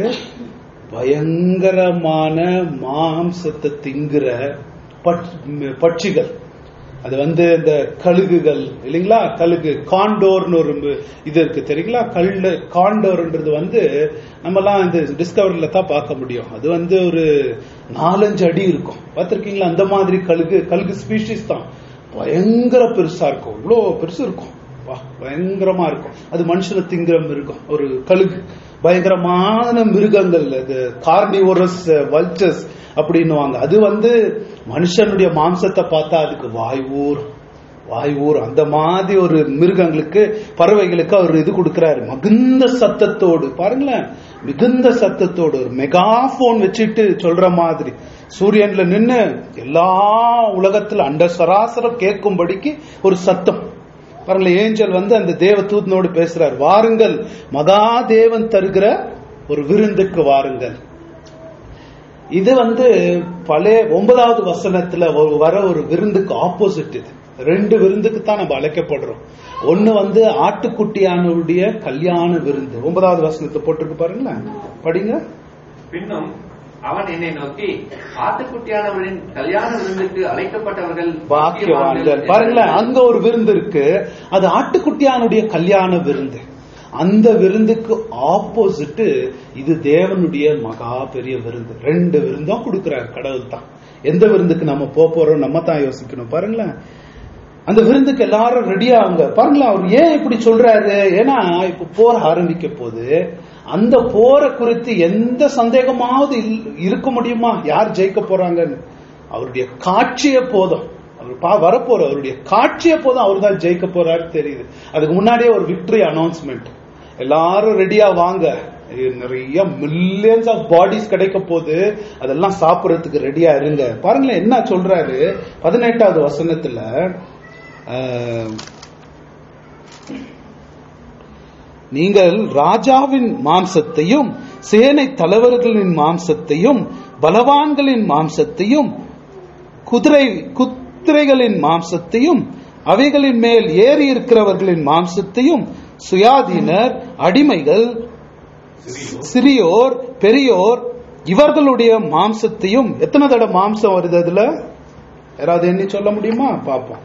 பயங்கரமான மாம்சத்தை திங்குற பட்- பட்சிகள் அது வந்து இந்த கழுகுகள் இல்லைங்களா கழுகு காண்டோர்னு ஒரு இது இருக்கு தெரியுங்களா கல்லு காண்டோர்ன்றது வந்து நம்மலாம் இந்த டிஸ்கவரில தான் பார்க்க முடியும் அது வந்து ஒரு நாலஞ்சு அடி இருக்கும் பார்த்திருக்கீங்களா அந்த மாதிரி கழுகு கழுகு ஸ்பீஷிஸ் தான் பயங்கர பெருசா இருக்கும் இவ்வளோ பெருசு இருக்கும் வா பயங்கரமா இருக்கும் அது மனுஷனை திங்கிற மிருகம் ஒரு கழுகு பயங்கரமான மிருகங்கள் அது கார்னிவோரஸ் வல்ச்சஸ் அப்படின்னுவாங்க அது வந்து மனுஷனுடைய மாம்சத்தை பார்த்தா அதுக்கு வாய் ஊர் வாய் ஊர் அந்த மாதிரி ஒரு மிருகங்களுக்கு பறவைகளுக்கு அவர் இது கொடுக்கிறாரு மிகுந்த சத்தத்தோடு பாருங்களேன் மிகுந்த சத்தத்தோடு ஒரு மெகாபோன் வச்சுட்டு சொல்ற மாதிரி சூரியன்ல நின்னு எல்லா உலகத்துல அண்ட சராசரம் கேட்கும்படிக்கு ஒரு சத்தம் பாருங்களேன் ஏஞ்சல் வந்து அந்த தேவ தூதனோடு பேசுறார் வாருங்கள் மகாதேவன் தருகிற ஒரு விருந்துக்கு வாருங்கள் இது வந்து பழைய ஒன்பதாவது வசனத்துல ஒரு- வர ஒரு விருந்துக்கு ஆப்போசிட் இது ரெண்டு விருந்துக்கு தான் நம்ம அழைக்கப்படுறோம் ஒண்ணு வந்து ஆட்டுக்குட்டியானுடைய கல்யாண விருந்து ஒன்பதாவது வசனத்தை போட்டிருக்கு பாருங்களேன் படிங்க பின்னும் அவன் என்னை நோக்கி ஆட்டுக்குட்டியானவரின் கல்யாண விருந்துக்கு அழைக்கப்பட்டவர்கள் பாக்கியவான்கள் பாருங்களேன் அங்க ஒரு விருந்து இருக்கு அது ஆட்டுக்குட்டியானுடைய கல்யாண விருந்து அந்த விருந்துக்கு ஆப்போசிட் இது தேவனுடைய மகா பெரிய விருந்து ரெண்டு விருந்தும் கொடுக்கிறார் கடவுள் தான் எந்த விருந்துக்கு நம்ம போக போறோம் நம்ம தான் யோசிக்கணும் பாருங்களேன் அந்த விருந்துக்கு எல்லாரும் ரெடி ஆகுங்க பாருங்களேன் அவர் ஏன் இப்படி சொல்றாரு ஏன்னா இப்ப போர் ஆரம்பிக்க போது அந்த போரை குறித்து எந்த சந்தேகமாவது இல்- இருக்க முடியுமா யார் ஜெயிக்க போறாங்கன்னு அவருடைய காட்சியே போதும் அவர் பா வரப்போற அவருடைய காட்சியே போதும் அவர் தான் ஜெயிக்க போறாரு தெரியுது அதுக்கு முன்னாடியே ஒரு விக்டரி அனௌன்ஸ்மெண்ட் எல்லாரும் ரெடியா வாங்க இது நிறைய மில்லியன்ஸ் ஆஃப் பாடிஸ் கிடைக்க போகுது அதெல்லாம் சாப்பிடறதுக்கு ரெடியா இருங்க பாருங்களேன் என்ன சொல்றாரு பதினெட்டாவது வசனத்துல ஆஹ், நீங்கள் ராஜாவின் மாம்சத்தையும் சேனை தலைவர்களின் மாம்சத்தையும் பலவான்களின் மாம்சத்தையும் குதிரை குதிரைகளின் மாம்சத்தையும் அவைகளின் மேல் ஏறி இருக்கிறவர்களின் மாம்சத்தையும் சுயாதீனர் அடிமைகள் சிறியோர் பெரியோர் இவர்களுடைய மாம்சத்தையும் எத்தனை தடவை மாம்சம் வருது அதுல யாராவது எண்ணி சொல்ல முடியுமா பாப்போம்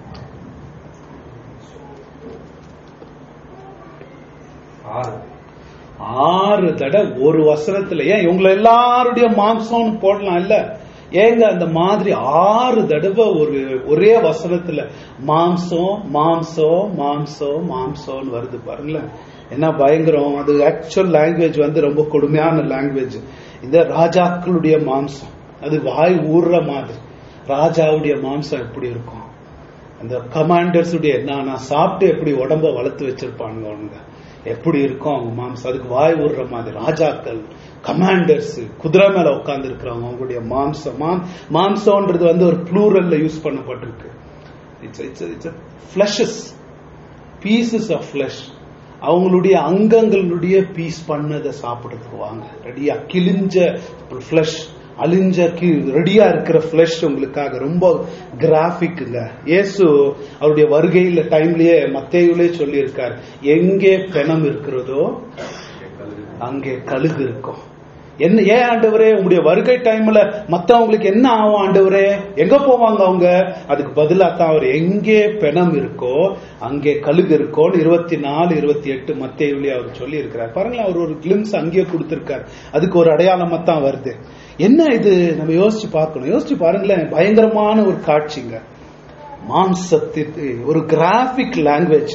ஆறு ஆறு தடவை ஒரு வசனத்துல ஏன் இவங்களை எல்லாருடைய மாம்சம்னு போடலாம் இல்ல ஏங்க அந்த மாதிரி ஆறு தடவை ஒரு ஒரே வசனத்துல மாம்சம் மாம்சம் மாம்சம் மாம்சம்னு வருது பாருங்களேன் என்ன பயங்கரம் அது ஆக்சுவல் லாங்குவேஜ் வந்து ரொம்ப கொடுமையான லாங்குவேஜ் இந்த ராஜாக்களுடைய மாம்சம் அது வாய் ஊறுற மாதிரி ராஜாவுடைய மாம்சம் எப்படி இருக்கும் அந்த கமாண்டர்ஸ் உடைய நான் நான் சாப்பிட்டு எப்படி உடம்ப வளர்த்து வச்சிருப்பானுங்க அவனுங்க எப்படி இருக்கும் அவங்க மாம்சம் அதுக்கு வாய் விடுற மாதிரி ராஜாக்கள் கமாண்டர்ஸ் குதிரை மேல உட்கார்ந்து இருக்கிறவங்க அவங்களுடைய மாம்சம் மாம் மாம்சம்ன்றது வந்து ஒரு ப்ளூரல்ல யூஸ் பண்ணப்பட்டிருக்கு it's it's it's fleshes pieces of flesh அவங்களுடைய அங்கங்களுடைய பீஸ் பண்ணதை சாப்பிடுறதுக்கு வாங்க ரெடியா கிழிஞ்ச ஃபிளஷ் அழிஞ்ச ரெடியா இருக்கிற ஃபிளஷ் உங்களுக்காக ரொம்ப கிராஃபிக்குங்க இயேசு அவருடைய வருகையில டைம்லயே மத்தேயுலே சொல்லி இருக்கார் எங்கே பெணம் இருக்கிறதோ அங்கே கழுகு இருக்கும் என்ன ஏன் ஆண்டவரே உங்களுடைய வருகை டைம்ல மத்தவங்களுக்கு என்ன ஆகும் ஆண்டவரே எங்க போவாங்க அவங்க அதுக்கு பதிலா தான் அவர் எங்கே பெணம் இருக்கோ அங்கே கழுகு இருக்கோன்னு இருபத்தி நாலு இருபத்தி எட்டு மத்திய அவர் சொல்லி இருக்கிறார் பாருங்களேன் அவர் ஒரு கிளிம்ஸ் அங்கேயே கொடுத்திருக்காரு அதுக்கு ஒரு அடையாளமா தான் வருது என்ன இது நம்ம யோசிச்சு பார்க்கணும் யோசிச்சு பாருங்களேன் பயங்கரமான ஒரு காட்சிங்க மாம்சத்திற்கு ஒரு கிராபிக் லாங்குவேஜ்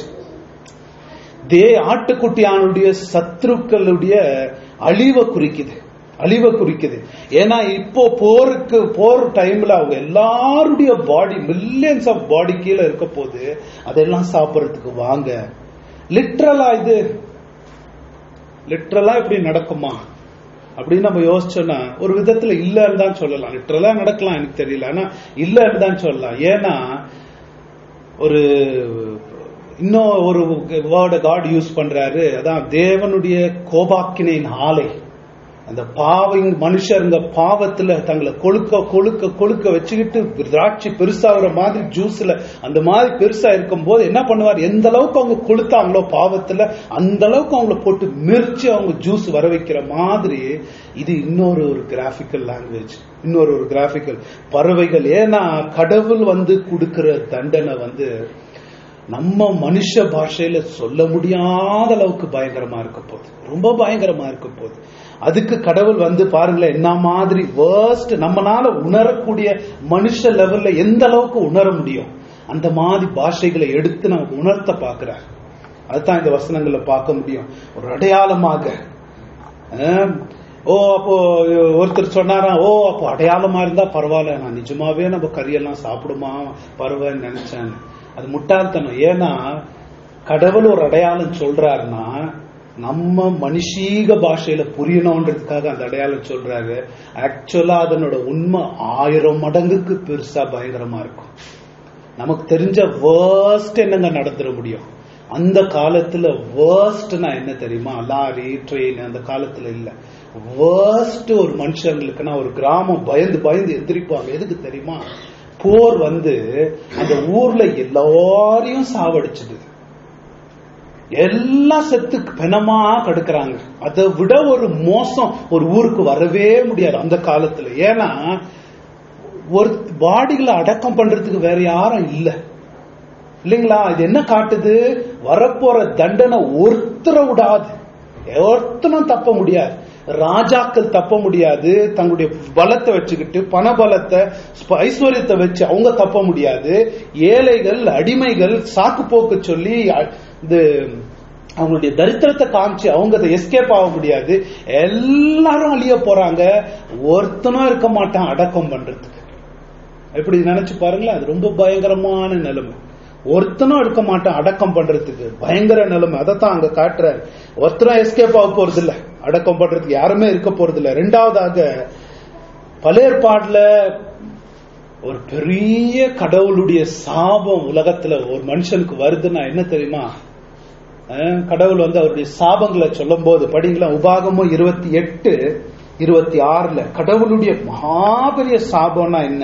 தே ஆட்டுக்குட்டியானுடைய சத்துருக்களுடைய அழிவை குறிக்குது அழிவை குறிக்குது ஏன்னா இப்போ போருக்கு போர் டைம்ல அவங்க எல்லாருடைய பாடி மில்லியன்ஸ் ஆஃப் பாடி கீழே இருக்க போது அதெல்லாம் சாப்பிடறதுக்கு வாங்க லிட்ரலா இது லிட்ரலா இப்படி நடக்குமா அப்படின்னு நம்ம யோசிச்சோம்னா ஒரு விதத்துல இல்லன்னு தான் சொல்லலாம் லிட்ரலா நடக்கலாம் எனக்கு தெரியல ஆனா இல்லன்னு தான் சொல்லலாம் ஏன்னா ஒரு இன்னும் ஒரு வேர்டை காட் யூஸ் பண்றாரு அதான் தேவனுடைய கோபாக்கினின் ஆலை அந்த பாவிங் மனுஷருங்க பாவத்துல தங்களை கொழுக்க கொழுக்க கொழுக்க வச்சுக்கிட்டு திராட்சை பெருசாகிற மாதிரி ஜூஸ்ல அந்த மாதிரி பெருசா இருக்கும் போது என்ன பண்ணுவார் எந்த அளவுக்கு அவங்க கொளுத்தாங்களோ பாவத்துல அந்த அளவுக்கு அவங்கள போட்டு மிர்ச்சு அவங்க ஜூஸ் வர வைக்கிற மாதிரி இது இன்னொரு ஒரு கிராபிக்கல் லாங்குவேஜ் இன்னொரு ஒரு கிராபிக்கல் பறவைகள் ஏன்னா கடவுள் வந்து கொடுக்கிற தண்டனை வந்து நம்ம மனுஷ பாஷையில சொல்ல முடியாத அளவுக்கு பயங்கரமா இருக்க போகுது ரொம்ப பயங்கரமா இருக்க போகுது அதுக்கு கடவுள் வந்து பாருங்களேன் என்ன மாதிரி வேர்ஸ்ட் நம்மனால உணரக்கூடிய மனுஷ லெவல்ல எந்த அளவுக்கு உணர முடியும் அந்த மாதிரி பாஷைகளை எடுத்து நமக்கு உணர்த்த பாக்குறார் அதுதான் இந்த வசனங்களை பார்க்க முடியும் ஒரு அடையாளமாக ஆம், ஓ அப்போ ஒருத்தர் சொன்னாராம் ஓ அப்போ அடையாளமா இருந்தா பரவாயில்ல நான் நிஜமாவே நம்ம கறியெல்லாம் சாப்பிடுமா பரவாயில்ல நினைச்சேன் அது முட்டாள்தனம் ஏன்னா கடவுள் ஒரு அடையாளம் சொல்றாருன்னா நம்ம மனுஷீக பாஷையில புரியணுன்றதுக்காக அந்த அடையாளம் சொல்றாரு ஆக்சுவலா அதனோட உண்மை ஆயிரம் மடங்குக்கு பெருசா பயங்கரமா இருக்கும் நமக்கு தெரிஞ்ச வேர்ஸ்ட் என்னங்க நடந்துட முடியும் அந்த காலத்துல வேர்ஸ்ட்னா என்ன தெரியுமா லாரி ட்ரெயின் அந்த காலத்துல இல்ல வேர்ஸ்ட் ஒரு மனுஷங்களுக்குன்னா ஒரு கிராமம் பயந்து பயந்து எந்திரிப்பாங்க எதுக்கு தெரியுமா போர் வந்து அந்த ஊர்ல எல்லாரையும் சாவடிச்சது எல்லாம் செத்து பிணமா கடுக்குறாங்க அதை விட ஒரு மோசம் ஒரு ஊருக்கு வரவே முடியாது அந்த காலத்துல ஏன்னா ஒரு பாடிகளை அடக்கம் பண்றதுக்கு வேற யாரும் இல்ல இல்லைங்களா இது என்ன காட்டுது வரப்போற தண்டனை ஒருத்தர விடாது ஒருத்தனும் தப்ப முடியாது ராஜாக்கள் தப்ப முடியாது தங்களுடைய பலத்தை வச்சுக்கிட்டு பண பலத்தை ஸ்ப- ஐஸ்வர்யத்தை வச்சு அவங்க தப்ப முடியாது ஏழைகள் அடிமைகள் சாக்கு போக்கு சொல்லி அ- இது அவங்களுடைய தரித்திரத்தை காமிச்சு அவங்க அதை எஸ்கேப் ஆக முடியாது எல்லாரும் அழிய போறாங்க ஒருத்தனும் இருக்க மாட்டான் அடக்கம் பண்றதுக்கு எப்படி நினைச்சு பாருங்களேன் அது ரொம்ப பயங்கரமான நிலைமை ஒருத்தனும் இருக்க மாட்டான் அடக்கம் பண்றதுக்கு பயங்கர நிலைமை அதைத்தான் அங்க காட்டுறாரு ஒருத்தரும் எஸ்கேப் ஆக போறது இல்ல அடக்கம் பண்றதுக்கு யாருமே இருக்க போறது இல்ல ரெண்டாவதாக பழையற்பாடுல ஒரு பெரிய கடவுளுடைய சாபம் உலகத்துல ஒரு மனுஷனுக்கு வருதுன்னா என்ன தெரியுமா அஹ் கடவுள் வந்து அவருடைய சாபங்களை சொல்லும் போது படிங்களா உபாகமும் இருபத்தி எட்டு இருபத்தி ஆறுல கடவுளுடைய மகாபெரிய சாபம்னா என்ன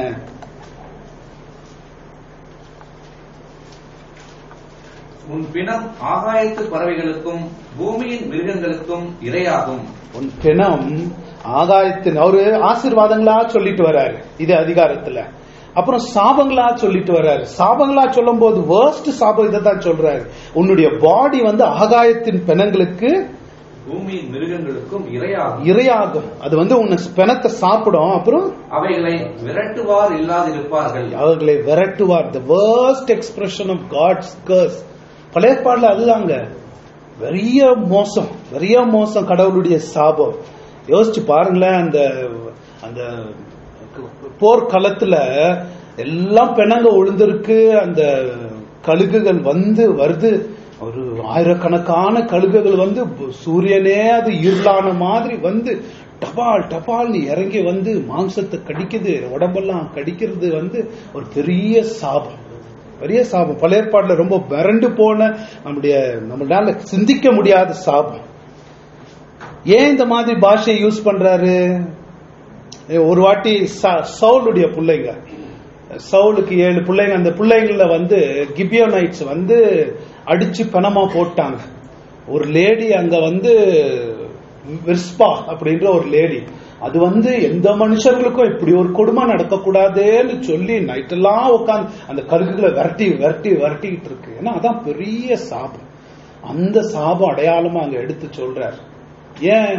உன் பிணம் ஆகாயத்து பறவைகளுக்கும் பூமியின் மிருகங்களுக்கும் இரையாகும் உன் பிணம் ஆகாயத்தின் அவரு ஆசீர்வாதங்களா சொல்லிட்டு வர்றாரு இது அதிகாரத்துல அப்புறம் சாபங்களா சொல்லிட்டு வர்றாரு சாபங்களா சொல்லும் போது வேர்ஸ்ட் சாபம் இதை தான் சொல்றாரு உன்னுடைய பாடி வந்து ஆகாயத்தின் பிணங்களுக்கு பூமியின் மிருகங்களுக்கும் இரையாகும் இரையாகும் அது வந்து உன்னை பிணத்தை சாப்பிடும் அப்புறம் அவைகளை விரட்டுவார் இல்லாதிருப்பார்கள் அவர்களை விரட்டுவார் the worst expression of God's curse பழைய பாடல அதுதாங்க பெரிய மோசம் பெரிய மோசம் கடவுளுடைய சாபம் யோசிச்சு பாருங்களேன் அந்த அந்த போர்க்களத்துல எல்லாம் பிணங்க விழுந்திருக்கு அந்த கழுகுகள் வந்து வருது ஒரு ஆயிரக்கணக்கான கழுகுகள் வந்து சூரியனே அது இருளான மாதிரி வந்து டபால் டபால்னு இறங்கி வந்து மாംசத்தை கடிக்குது உடம்பெல்லாம் கடிக்கிறது வந்து ஒரு பெரிய சாபம் பெரிய சாபம் பழைய ஏற்பாடுல ரொம்ப மிரண்டு போன நம்முடைய நம்மளால சிந்திக்க முடியாத சாபம் ஏன் இந்த மாதிரி பாஷையை யூஸ் பண்றாரு ஒரு வாட்டி ச- சவுலுடைய பிள்ளைங்க சவுலுக்கு ஏழு பிள்ளைங்க அந்த பிள்ளைங்கள வந்து கிபியோனைட்ஸ் வந்து அடிச்சு பணமா போட்டாங்க ஒரு லேடி அங்க வந்து விர்ஸ்பா அப்படின்ற ஒரு லேடி அது வந்து எந்த மனுஷர்களுக்கும் இப்படி ஒரு கொடுமை நடக்கக்கூடாதேன்னு சொல்லி நைட்டெல்லாம் உட்காந்து அந்த கழுகுகளை விரட்டி விரட்டி விரட்டிக்கிட்டு இருக்கு ஏன்னா அதான் பெரிய சாபம் அந்த சாபம் அடையாளமா அங்க எடுத்து சொல்றார் ஏன்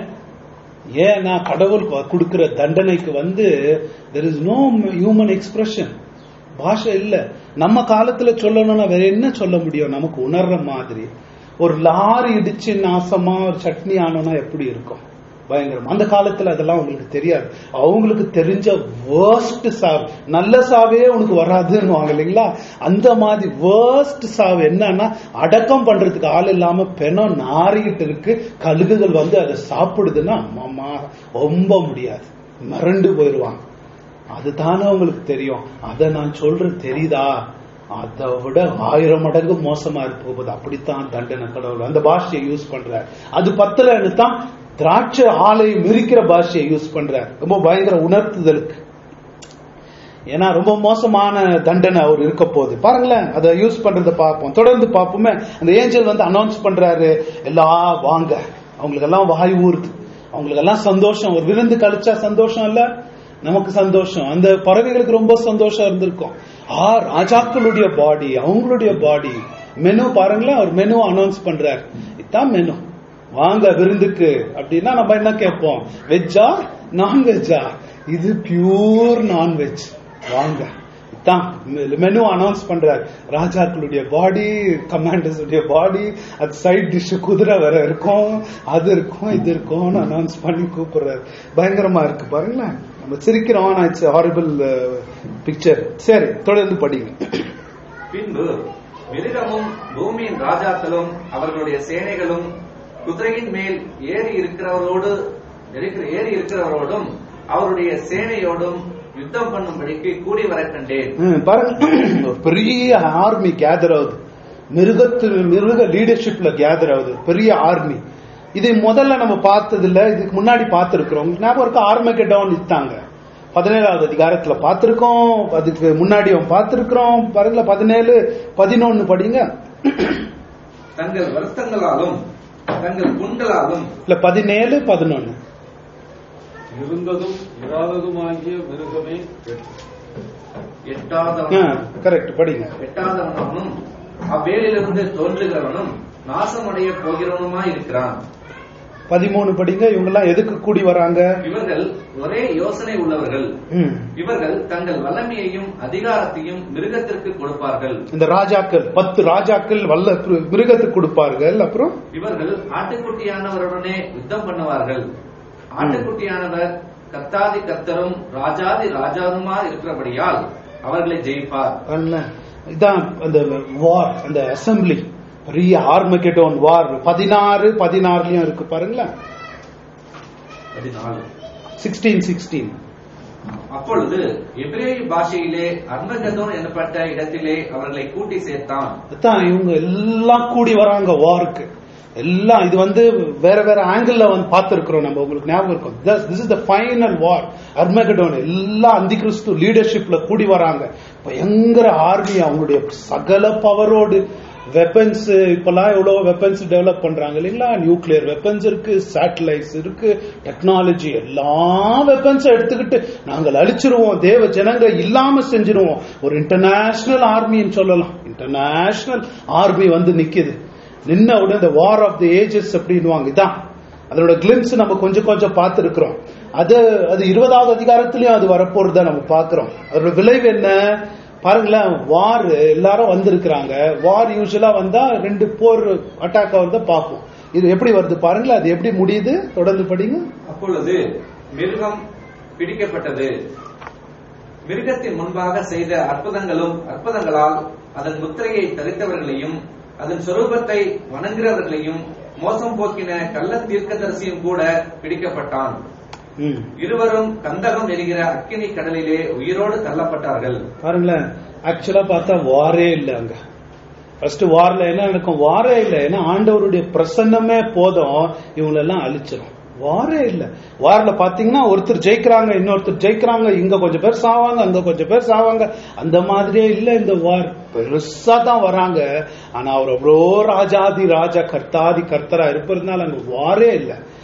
ஏன்னா கடவுள் கொ- கொடுக்கிற தண்டனைக்கு வந்து there is no human expression பாஷை இல்ல நம்ம காலத்துல சொல்லணும்னா வேற என்ன சொல்ல முடியும் நமக்கு உணர்ற மாதிரி ஒரு லாரி இடிச்சு நாசமா ஒரு சட்னி ஆனோம்னா எப்படி இருக்கும் பயங்கரம் அந்த காலத்துல அதெல்லாம் அவங்களுக்கு தெரியாது அவங்களுக்கு தெரிஞ்ச வேர்ஸ்ட் சாவு நல்ல சாவே உனக்கு வராதுன்னு இல்லைங்களா அந்த மாதிரி வேர்ஸ்ட் சாவு என்னன்னா அடக்கம் பண்றதுக்கு ஆள் இல்லாம பெணம் நாறிக்கிட்டு இருக்கு கழுகுகள் வந்து அதை சாப்பிடுதுன்னா அம்மா ரொம்ப முடியாது மிரண்டு போயிடுவாங்க அதுதானே உங்களுக்கு தெரியும் அதை நான் சொல்றது தெரியுதா அதை விட ஆயிரம் மடங்கு மோசமா இருக்க போகுது அப்படித்தான் தண்டனை கடவுள் அந்த பாஷையை யூஸ் பண்றார் அது பத்தலன்னு தான் திராட்சை ஆலை மிரிக்கிற பாஷையை யூஸ் பண்றார் ரொம்ப பயங்கர உணர்த்துதலுக்கு ஏன்னா ரொம்ப மோசமான தண்டனை அவர் இருக்க போகுது பாருங்களேன் அதை யூஸ் பண்றதை பார்ப்போம் தொடர்ந்து பார்ப்போமே அந்த ஏஞ்சல் வந்து அனௌன்ஸ் பண்றாரு எல்லா வாங்க அவங்களுக்கு எல்லாம் வாய் ஊறுது அவங்களுக்கு எல்லாம் சந்தோஷம் ஒரு விருந்து கழிச்சா சந்தோஷம் இல்ல நமக்கு சந்தோஷம் அந்த பறவைகளுக்கு ரொம்ப சந்தோஷம் இருந்திருக்கும் ஆ ராஜாக்களுடைய பாடி அவங்களுடைய பாடி மெனு பாருங்களேன் அவர் மெனு அனௌன்ஸ் பண்றார் இதான் மெனு வாங்க விருந்துக்கு அப்படின்னா நம்ம என்ன கேட்போம் வெஜ்ஜா நான்வெஜ்ஜா இது பியூர் நான்வெஜ் வாங்க இதான் மெனு அனௌன்ஸ் பண்றார் ராஜாக்களுடைய பாடி கமாண்டர்ஸ் உடைய பாடி அது சைட் டிஷ் குதிரை வேற இருக்கும் அது இருக்கும் இது இருக்கும்னு அனௌன்ஸ் பண்ணி கூப்பிடுறாரு பயங்கரமா இருக்கு பாருங்களேன் நம்ம சிரிக்கிறோம் ஆனா இட்ஸ் ஹாரிபிள் பிக்சர் சரி தொடர்ந்து படிங்க பின்பு மிருகமும் பூமியின் ராஜாக்களும் அவர்களுடைய சேனைகளும் குதிரையின் மேல் ஏறி இருக்கிறவரோடு இருக்கிற- ஏறி இருக்கிறவரோடும் அவருடைய சேனையோடும் யுத்தம் பண்ணும்படிக்கு கூடி வர கண்டேன் ம், பாருங்க ஒரு பெரிய ஆர்மி கேதர் ஆகுது மிருகத்து மிருக லீடர்ஷிப்ல கேதர் ஆகுது பெரிய ஆர்மி இது முதல்ல நம்ம பார்த்தது இல்ல இதுக்கு முன்னாடி பார்த்திருக்கிறோம் உங்களுக்கு ஞாபகம் இருக்க ஆர்மகெட்டோன் இத்தாங்க பதினேழாவது அதிகாரத்துல பார்த்திருக்கோம் அதுக்கு முன்னாடியும் பார்த்திருக்கிறோம் பாருங்களா பதினேழு பதினொன்னு படிங்க தங்கள் வருத்தங்களாலும் தங்கள் புண்களாலும் இல்ல பதினேழு பதினொன்னு இருந்ததும் இராததுமாகிய மிருகமே எட்டாதவனும் கரெக்ட் படிங்க எட்டாதவனும் அவ்வேலிலிருந்து தோன்றுகிறவனும் நாசமடைய போகிறவனுமாய் இருக்கிறான் பதிமூணு படிங்க இவங்க எல்லாம் எதுக்கு கூடி வராங்க இவர்கள் ஒரே யோசனை உள்ளவர்கள் ம். இவர்கள் தங்கள் வல்லமையையும் அதிகாரத்தையும் மிருகத்திற்கு கொடுப்பார்கள் இந்த ராஜாக்கள் பத்து ராஜாக்கள் வல்ல மிருகத்துக்கு கொடுப்பார்கள் அப்புறம் இவர்கள் ஆட்டுக்குட்டியானவருடனே யுத்தம் பண்ணுவார்கள் ஆட்டுக்குட்டியானவர் கர்த்தாதி கர்த்தரும் ராஜாதி ராஜாவுமா இருக்கிறபடியால் அவர்களை ஜெயிப்பார் பாருங்கள இதான் அந்த வார் அந்த அசம்பிளி பெரிய ஆர்மகெட்டோன் வார் பதினாறு பதினாறுலயும் இருக்கு பாருங்களேன் பதினாலு சிக்ஸ்டீன் சிக்ஸ்டீன் அப்பொழுது எபிரேய பாஷையிலே அர்மகதோன் எனப்பட்ட இடத்திலே அவர்களை கூட்டி சேர்த்தான் அதான் இவங்க எல்லாம் கூடி வராங்க வாருக்கு எல்லாம் இது வந்து வேற வேற ஆங்கிள் வந்து பார்த்திருக்கிறோம் நம்ம உங்களுக்கு ஞாபகம் இருக்கும் this is the final war Armageddon எல்லாம் அந்தி கிறிஸ்து லீடர்ஷிப்ல கூடி வராங்க பயங்கர ஆர்மி அவங்களுடைய சகல பவரோடு வெப்பன்ஸ் இப்பெல்லாம் எவ்வளவு வெப்பன்ஸ் டெவலப் பண்றாங்க இல்லைங்களா நியூக்ளியர் வெப்பன்ஸ் இருக்கு சேட்டலைட்ஸ் இருக்கு டெக்னாலஜி எல்லா வெப்பன்ஸ் எடுத்துக்கிட்டு நாங்கள் அழிச்சிருவோம் தேவ ஜனங்க இல்லாம செஞ்சிருவோம் ஒரு இன்டர்நேஷனல் ஆர்மின்னு சொல்லலாம் இன்டர்நேஷனல் ஆர்மி வந்து நிக்குது நின்ன உடனே இந்த வார் ஆஃப் தி ஏஜஸ் அப்படின்வாங்க இதான் அதோட கிளிம்ஸ் நம்ம கொஞ்சம் கொஞ்சம் பார்த்திருக்கிறோம் அது அது இருபதாவது அதிகாரத்திலயும் அது வரப்போறத நம்ம பார்க்கிறோம் அதோட விளைவு என்ன பாருங்களேன் வார் எல்லாரும் வந்திருக்கிறாங்க வார் யூஸ்வலா வந்தா ரெண்டு போர் அட்டாக் வந்து பார்ப்போம் இது எப்படி வருது பாருங்களேன் அது எப்படி முடியுது தொடர்ந்து படிங்க அப்பொழுது மிருகம் பிடிக்கப்பட்டது மிருகத்தின் முன்பாக செய்த அற்புதங்களும் அற்புதங்களால் அதன் முத்திரையை தரித்தவர்களையும் அதன் சொரூபத்தை வணங்குகிறவர்களையும் மோசம் போக்கின கள்ள தீர்க்கதரிசியும் கூட பிடிக்கப்பட்டான் ம். இருவரும் கந்தகம் எரிகிற அக்கினி கடலிலே உயிரோடு தள்ளப்பட்டார்கள் பாருங்களேன் ஆக்சுவலா பார்த்தா வாரே இல்ல அங்க ஃபர்ஸ்ட் வார்ல என்ன நடக்கும் வாரே இல்ல ஏன்னா ஆண்டவருடைய பிரசன்னமே போதும் இவங்களெல்லாம் அழிச்சிரும் வாரே இல்ல வார்ல பாத்தீங்கன்னா ஒருத்தர் ஜெயிக்கிறாங்க இன்னொருத்தர் ஜெயிக்கிறாங்க இங்க கொஞ்சம் பேர் சாவாங்க அங்க கொஞ்சம் பேர் சாவாங்க அந்த மாதிரியே இல்ல இந்த வார் பெருசா தான் வராங்க ஆனா அவர் அவ்வளோ ராஜாதி ராஜா கர்த்தாதி கர்த்தரா இருப்பதுனால அங்க வாரே இல்ல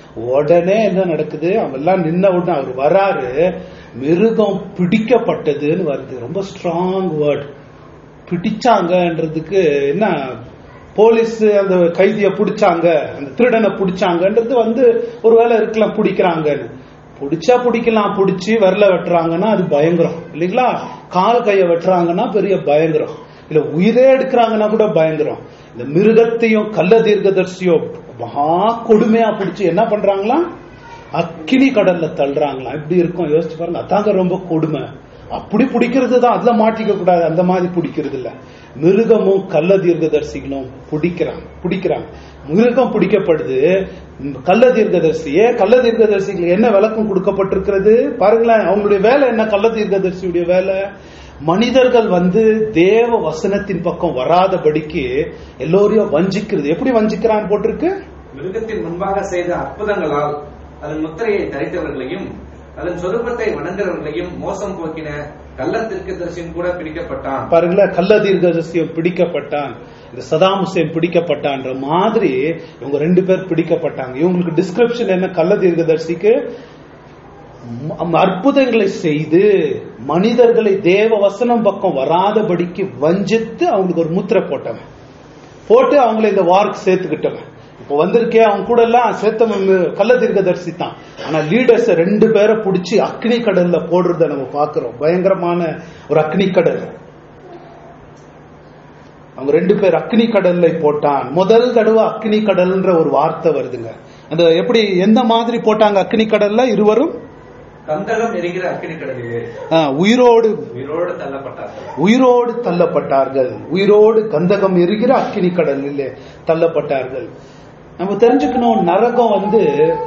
உடனே என்ன நடக்குது அவங்க எல்லாம் நின்ன உடனே அவர் வராரு மிருகம் பிடிக்கப்பட்டதுன்னு வருது ரொம்ப ஸ்ட்ராங் வேர்ட் பிடிச்சாங்கன்றதுக்கு என்ன போலீஸ் அந்த கைதியை பிடிச்சாங்க அந்த திருடனை பிடிச்சாங்கன்றது வந்து ஒருவேளை இருக்கலாம் பிடிக்கிறாங்கன்னு பிடிச்சா பிடிக்கலாம் பிடிச்சி விரல வெட்டுறாங்கன்னா அது பயங்கரம் இல்லைங்களா கால் கையை வெட்டுறாங்கன்னா பெரிய பயங்கரம் இல்ல உயிரே எடுக்கிறாங்கன்னா கூட பயங்கரம் இந்த மிருகத்தையும் கள்ள தீர்க்கதர்சியும் மகா கொடுமையா பிடிச்சி என்ன பண்றாங்களா அக்கினி கடல்ல தள்ளுறாங்களாம் எப்படி இருக்கும் யோசிச்சு பாருங்க அதாங்க ரொம்ப கொடுமை அப்படி பிடிக்கிறது தான் அதுல மாட்டிக்க கூடாது அந்த மாதிரி பிடிக்கிறது இல்ல மிருகமும் கள்ள தீர்க்கதரிசிகளும் பிடிக்கிறாங்க பிடிக்கிறாங்க மிருகம் பிடிக்கப்படுது கள்ள தீர்க்கதரிசியே கள்ள தீர்க்கதரிசிகளுக்கு என்ன விளக்கம் கொடுக்கப்பட்டிருக்கிறது பாருங்களேன் அவங்களுடைய வேலை என்ன கள்ள தீர்க்கதரிசியுடைய வேலை மனிதர்கள் வந்து தேவ வசனத்தின் பக்கம் வராதபடிக்கு எல்லோரையும் வஞ்சிக்கிறது எப்படி வஞ்சிக்கிறான்னு போட்டிருக்கு மிருகத்தின் முன்பாக செய்த அற்புதங்களால் அதன் முத்திரையை தரித்தவர்களையும் அதன் சொரூபத்தை வணங்குறவர்களையும் மோசம் போக்கின கள்ளத்திற்கு தரிசியும் கூட பிடிக்கப்பட்டான் பாருங்களேன் கள்ள தீர்க்கதரிசியம் பிடிக்கப்பட்டான் இந்த சதாம் ஹுசேன் பிடிக்கப்பட்டான்ற மாதிரி இவங்க ரெண்டு பேர் பிடிக்கப்பட்டாங்க இவங்களுக்கு டிஸ்கிரிப்ஷன் என்ன கள்ள தீர்க்கதரிசிக்கு ம- அற்புதங்களை செய்து மனிதர்களை தேவ வசனம் பக்கம் வராதபடிக்கு வஞ்சித்து அவங்களுக்கு ஒரு முத்திரை போட்டவன் போட்டு அவங்களை இந்த வார்க்கு சேர்த்துக்கிட்டவன் இப்போ வந்திருக்கே அவங்க கூட எல்லாம் சேர்த்தவன் கள்ள தீர்க்கதரிசி தான் ஆனா லீடர்ஸ் ரெண்டு பேரை பிடிச்சி அக்னி கடல்ல போடுறத நம்ம பாக்குறோம் பயங்கரமான ஒரு அக்னி கடல் அவங்க ரெண்டு பேர் அக்னி கடல்ல போட்டான் முதல் தடவை அக்னி கடல்ன்ற ஒரு வார்த்தை வருதுங்க அந்த எப்படி எந்த மாதிரி போட்டாங்க அக்னி கடல்ல இருவரும் கந்தகம் எரிகிற அக்கினி கடலிலே ஆ, உயிரோடு உயிரோடு தள்ளப்பட்டார்கள் உயிரோடு தள்ளப்பட்டார்கள் உயிரோடு கந்தகம் எரிகிற அக்கினி கடலிலே தள்ளப்பட்டார்கள் நம்ம தெரிஞ்சுக்கணும் நரகம் வந்து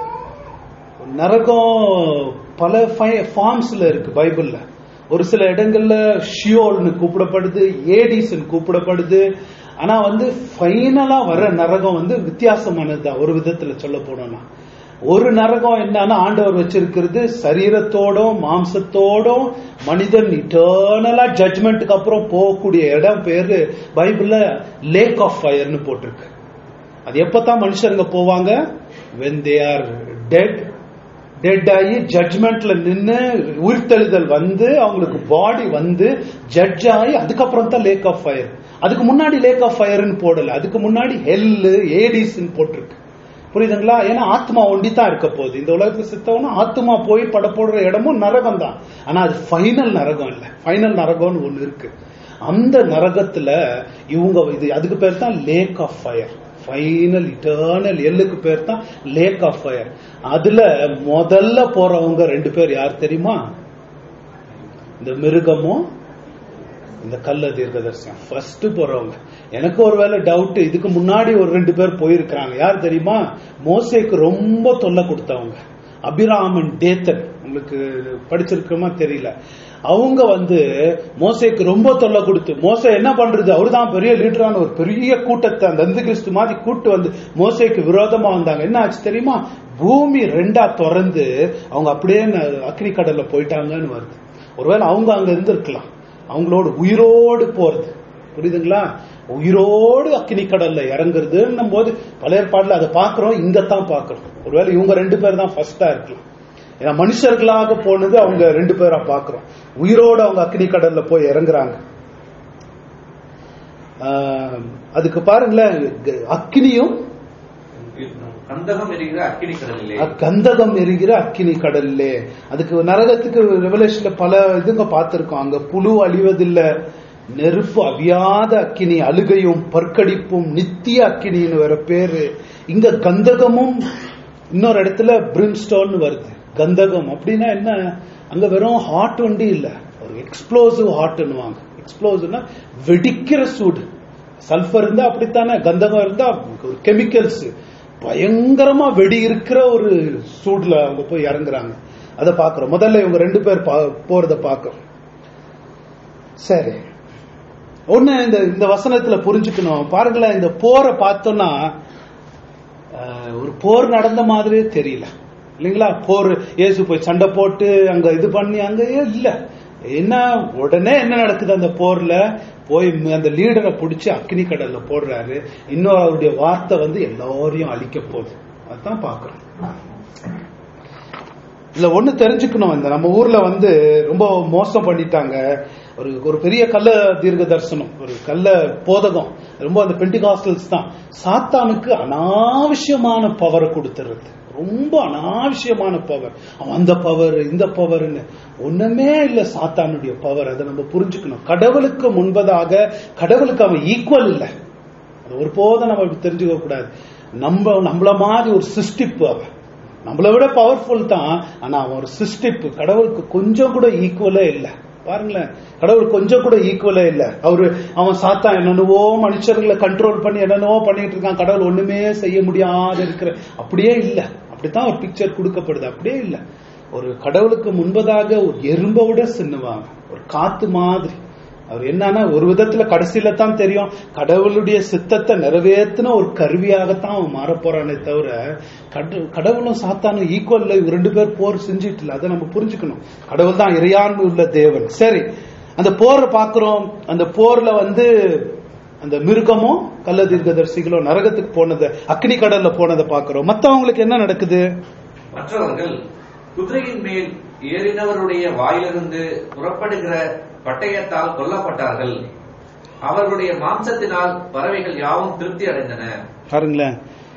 நரகம் பல ஃபார்ம்ஸ்ல இருக்கு பைபிள்ல ஒரு சில இடங்கள்ல ஷியோல்னு கூப்பிடப்படுது ஏடிஸ்ன்னு கூப்பிடப்படுது ஆனா வந்து ஃபைனலா வர நரகம் வந்து வித்தியாசமானதுதான் ஒரு விதத்துல சொல்ல போனோம்னா ஒரு நரகம் என்னன்னா ஆண்டவர் வச்சிருக்கிறது சரீரத்தோடும் மாம்சத்தோடும் மனிதன் இட்டர்னலா ஜட்மெண்ட்டுக்கு அப்புறம் போகக்கூடிய இடம் பேரு பைபிள்ல லேக் ஆஃப் ஃபயர்னு போட்டிருக்கு அது எப்பதான் மனுஷருங்க போவாங்க when they are dead dead ஆகி ஜட்மெண்ட்ல நின்னு உயிர்த்தெழுதல் வந்து அவங்களுக்கு பாடி வந்து ஜட்ஜ் ஆகி அதுக்கப்புறம் தான் லேக் ஆஃப் ஃபயர் அதுக்கு முன்னாடி லேக் ஆஃப் ஃபயர்னு போடல அதுக்கு முன்னாடி ஹெல்லு ஏடிஸ்ன்னு போட்டிருக்கு புரியுதுங்களா ஏன்னா ஆத்மா ஒண்டி தான் இருக்க போகுது இந்த உலகத்துல சித்தவனா ஆத்மா போய் பட போடுற இடமும் நரகம் தான் ஆனா அது ஃபைனல் நரகம் இல்ல ஃபைனல் நரகம்னு ஒண்ணு இருக்கு அந்த நரகத்துல இவங்க இது அதுக்கு பேர் தான் lake of fire final eternal எல்லுக்கு பேர் தான் லேக் ஆஃப் ஃபயர் அதுல முதல்ல போறவங்க ரெண்டு பேர் யார் தெரியுமா இந்த மிருகமும் இந்த கள்ள தீர்க்கதர்சனம் ஃபர்ஸ்ட் போறவங்க எனக்கு ஒரு வேலை டவுட் இதுக்கு முன்னாடி ஒரு ரெண்டு பேர் போயிருக்கிறாங்க யார் தெரியுமா மோசேக்கு ரொம்ப தொல்லை கொடுத்தவங்க அபிராமன் டேத்தன் உங்களுக்கு படிச்சிருக்கோமா தெரியல அவங்க வந்து மோசேக்கு ரொம்ப தொல்லை கொடுத்து மோசே என்ன பண்றது அவர்தான் பெரிய லீடரான ஒரு பெரிய கூட்டத்தை அந்த அந்து கிறிஸ்து மாதிரி கூட்டு வந்து மோசேக்கு விரோதமா வந்தாங்க என்ன ஆச்சு தெரியுமா பூமி ரெண்டா திறந்து அவங்க அப்படியே ந- அக்னி கடல்ல போயிட்டாங்கன்னு வருது ஒருவேளை அவங்க அங்க இருந்திருக்கலாம் அவங்களோட உயிரோடு போறது புரியுதுங்களா உயிரோடு அக்கினி கடல்ல இறங்குறதுன்னும் போது பழைய ஏற்பாடுல அதை பாக்குறோம் இங்கத்தான் பாக்குறோம் ஒருவேளை இவங்க ரெண்டு பேர் தான் ஃபர்ஸ்டா இருக்கலாம் ஏன்னா மனுஷர்களாக போனது அவங்க ரெண்டு பேரா பாக்குறோம் உயிரோடு அவங்க அக்கினி கடல்ல போய் இறங்குறாங்க ஆஹ், அதுக்கு பாருங்களேன் க- அக்கினியும் கந்தகம் எரிகிற அக்கினி கடலிலே கந்தகம் எரிகிற அக்கினி கடல்லே அதுக்கு நரகத்துக்கு ரெவலேஷன்ல பல இதுங்க பார்த்திருக்கோம் அங்க புழு அழிவதில்லை நெருப்பு அவியாத அக்கினி அழுகையும் பற்கடிப்பும் நித்திய அக்கினின்னு வேற பேரு இங்க கந்தகமும் இன்னொரு இடத்துல பிரிம்ஸ்டோன் வருது கந்தகம் அப்படின்னா என்ன அங்க வெறும் ஹாட் வண்டி இல்ல ஒரு எக்ஸ்ப்ளோசிவ் ஹாட்னுவாங்க எக்ஸ்ப்ளோசிவ்னா வெடிக்கிற சூடு சல்பர் இருந்தா அப்படித்தானே கந்தகம் இருந்தா ஒரு கெமிக்கல்ஸ் பயங்கரமா வெடி இருக்கிற ஒரு சூடுல அவங்க போய் இறங்குறாங்க அதை பாக்குறோம் முதல்ல இவங்க ரெண்டு பேர் பா- போறத பாக்குறோம் சரி ஒண்ணு இந்த இந்த வசனத்துல புரிஞ்சுக்கணும் பாருங்களேன் இந்த போரை பார்த்தோம்னா அஹ், ஒரு போர் நடந்த மாதிரியே தெரியல இல்லைங்களா போர் இயேசு போய் சண்டை போட்டு அங்க இது பண்ணி அங்க இல்ல என்ன உடனே என்ன நடக்குது அந்த போர்ல போய் ம- அந்த லீடரை பிடிச்சி அக்னி கடல்ல போடுறாரு இன்னும் அவருடைய வார்த்தை வந்து எல்லாரையும் அழிக்க போகுது அதான் பாக்குறோம் இதுல ஒண்ணு தெரிஞ்சுக்கணும் இந்த நம்ம ஊர்ல வந்து ரொம்ப மோசம் பண்ணிட்டாங்க ஒரு ஒரு பெரிய கள்ள தீர்க்க தரிசனம் ஒரு கள்ள போதகம் ரொம்ப அந்த பெண்டிகாஸ்டல்ஸ் தான் சாத்தானுக்கு அனாவசியமான பவரை கொடுத்துறது ரொம்ப அனாவசியமான பவர் அவன் அந்த பவர் இந்த பவர்னு ஒண்ணுமே இல்ல சாத்தானுடைய பவர் அதை நம்ம புரிஞ்சுக்கணும் கடவுளுக்கு முன்பதாக கடவுளுக்கு அவன் ஈக்குவல் இல்லை அது ஒருபோதும் நம்ம இப்படி தெரிஞ்சுக்க கூடாது நம்ம நம்மள மாதிரி ஒரு சிருஷ்டிப்பு அவன் நம்மளை விட பவர்ஃபுல் தான் ஆனா அவன் ஒரு சிருஷ்டிப்பு கடவுளுக்கு கொஞ்சம் கூட ஈக்குவலே இல்லை பாருங்களேன் கடவுள் கொஞ்சம் கூட ஈக்குவலே இல்ல அவரு அவன் சாத்தான் என்னென்னவோ மனுஷர்களை கண்ட்ரோல் பண்ணி என்னென்னவோ பண்ணிட்டு இருக்கான் கடவுள் ஒண்ணுமே செய்ய முடியாத இருக்கிற அப்படியே இல்ல அப்படித்தான் ஒரு பிக்சர் கொடுக்கப்படுது அப்படியே இல்ல ஒரு கடவுளுக்கு முன்பதாக ஒரு எறும்பை விட சின்னவாங்க ஒரு காத்து மாதிரி அவர் என்னன்னா ஒரு விதத்துல கடைசியில தான் தெரியும் கடவுளுடைய சித்தத்தை நிறைவேற்றின ஒரு கருவியாகத்தான் அவன் மாறப்போறானே தவிர கட- கடவுளும் சாத்தானும் ஈக்குவல்ல இவங்க ரெண்டு பேர் போர் செஞ்சுட்டு இல்லை அதை நம்ம புரிஞ்சுக்கணும் கடவுள் தான் இறையாண்மை உள்ள தேவன் சரி அந்த போரை பார்க்கிறோம் அந்த போர்ல வந்து அந்த மிருகமும் கள்ள தீர்க்கதரிசிகளும் நரகத்துக்கு போனதை அக்னி கடல்ல போனதை பார்க்கிறோம் மத்தவங்களுக்கு என்ன நடக்குது மற்றவர்கள் குதிரையின் மேல் ஏறினவருடைய வாயிலிருந்து புறப்படுகிற பட்டயத்தால் கொல்லப்பட்டார்கள் அவர்களுடைய மாம்சத்தினால் பறவைகள் யாவும் திருப்தி அடைந்தன பாருங்களேன்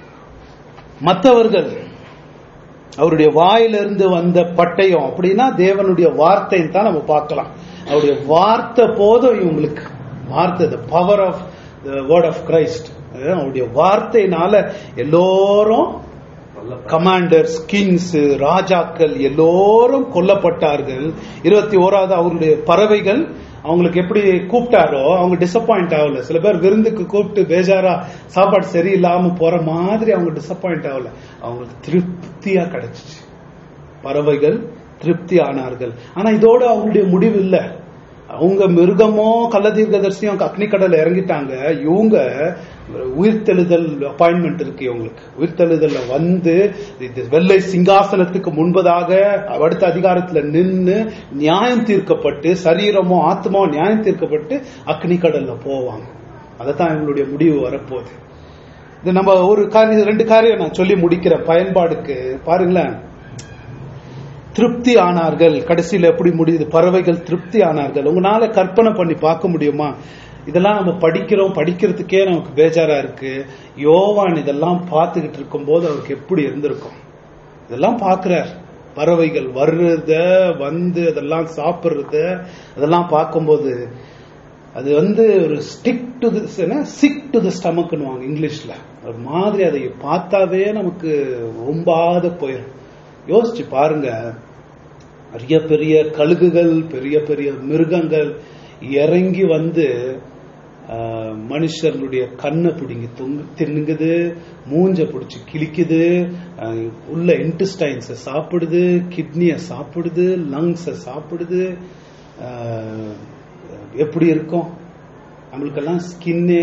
மற்றவர்கள் அவருடைய வாயிலிருந்து வந்த பட்டயம் அப்படின்னா தேவனுடைய வார்த்தைன்னு தான் நம்ம பார்க்கலாம் அவருடைய வார்த்தை போதும் இவங்களுக்கு வார்த்தை the power of the word of Christ அவருடைய வார்த்தையினால எல்லோரும் கமாண்டர்ஸ் கிங்ஸ் ராஜாக்கள் எல்லோரும் கொல்லப்பட்டார்கள் இருபத்தி ஓராவது அவருடைய பறவைகள் அவங்களுக்கு எப்படி கூப்பிட்டாரோ அவங்க டிசப்பாயிண்ட் ஆகல சில பேர் விருந்துக்கு கூப்பிட்டு பேஜாரா சாப்பாடு சரியில்லாம போற மாதிரி அவங்க டிசப்பாயிண்ட் ஆகல அவங்களுக்கு திருப்தியா கிடைச்சிச்சு பறவைகள் திருப்தி ஆனார்கள் ஆனா இதோட அவங்களுடைய முடிவு இல்ல அவங்க மிருகமோ கள்ளதீர்க்கதர்சியும் அக்னி கடல்ல இறங்கிட்டாங்க இவங்க உயிர்த்தெழுதல் அப்பாயின்மெண்ட் இருக்கு இவங்களுக்கு உயிர்த்தெழுதல்ல வந்து இது வெள்ளை சிங்காசனத்துக்கு முன்பதாக அடுத்த அதிகாரத்துல நின்னு நியாயம் தீர்க்கப்பட்டு சரீரமோ ஆத்மாவோ நியாயம் தீர்க்கப்பட்டு அக்னி கடல்ல போவாங்க அதைத்தான் இவங்களுடைய முடிவு வரப்போகுது இது நம்ம ஒரு காரியம் ரெண்டு காரியம் நான் சொல்லி முடிக்கிறேன் பயன்பாடுக்கு பாருங்களேன் திருப்தி ஆனார்கள் கடைசியில எப்படி முடியுது பறவைகள் திருப்தி ஆனார்கள் உங்களால கற்பனை பண்ணி பார்க்க முடியுமா இதெல்லாம் நம்ம படிக்கிறோம் படிக்கிறதுக்கே நமக்கு பேஜாரா இருக்கு யோவான் இதெல்லாம் பார்த்துக்கிட்டு இருக்கும்போது அவருக்கு எப்படி இருந்திருக்கும் இதெல்லாம் பார்க்கிறார் பறவைகள் வர்றத வந்து அதெல்லாம் சாப்பிடுறத அதெல்லாம் பார்க்கும்போது அது வந்து ஒரு stick to sick to the ஸ்டமக்னுவாங்க இங்கிலீஷ்ல ஒரு மாதிரி அதை பார்த்தாவே நமக்கு ரொம்பாத போயிடும் யோசிச்சு பாருங்க பெரிய பெரிய கழுகுகள் பெரிய பெரிய மிருகங்கள் இறங்கி வந்து ஆஹ், மனுஷர்களுடைய கண்ணை பிடிங்கி தொங்கு தின்னுங்குது மூஞ்ச பிடிச்சி கிழிக்குது ஆஹ், உள்ள இன்டெஸ்டைன்ஸை சாப்பிடுது கிட்னியை சாப்பிடுது லங்ஸை சாப்பிடுது ஆஹ், எப்படி இருக்கும் நம்மளுக்கெல்லாம் ஸ்கின்னே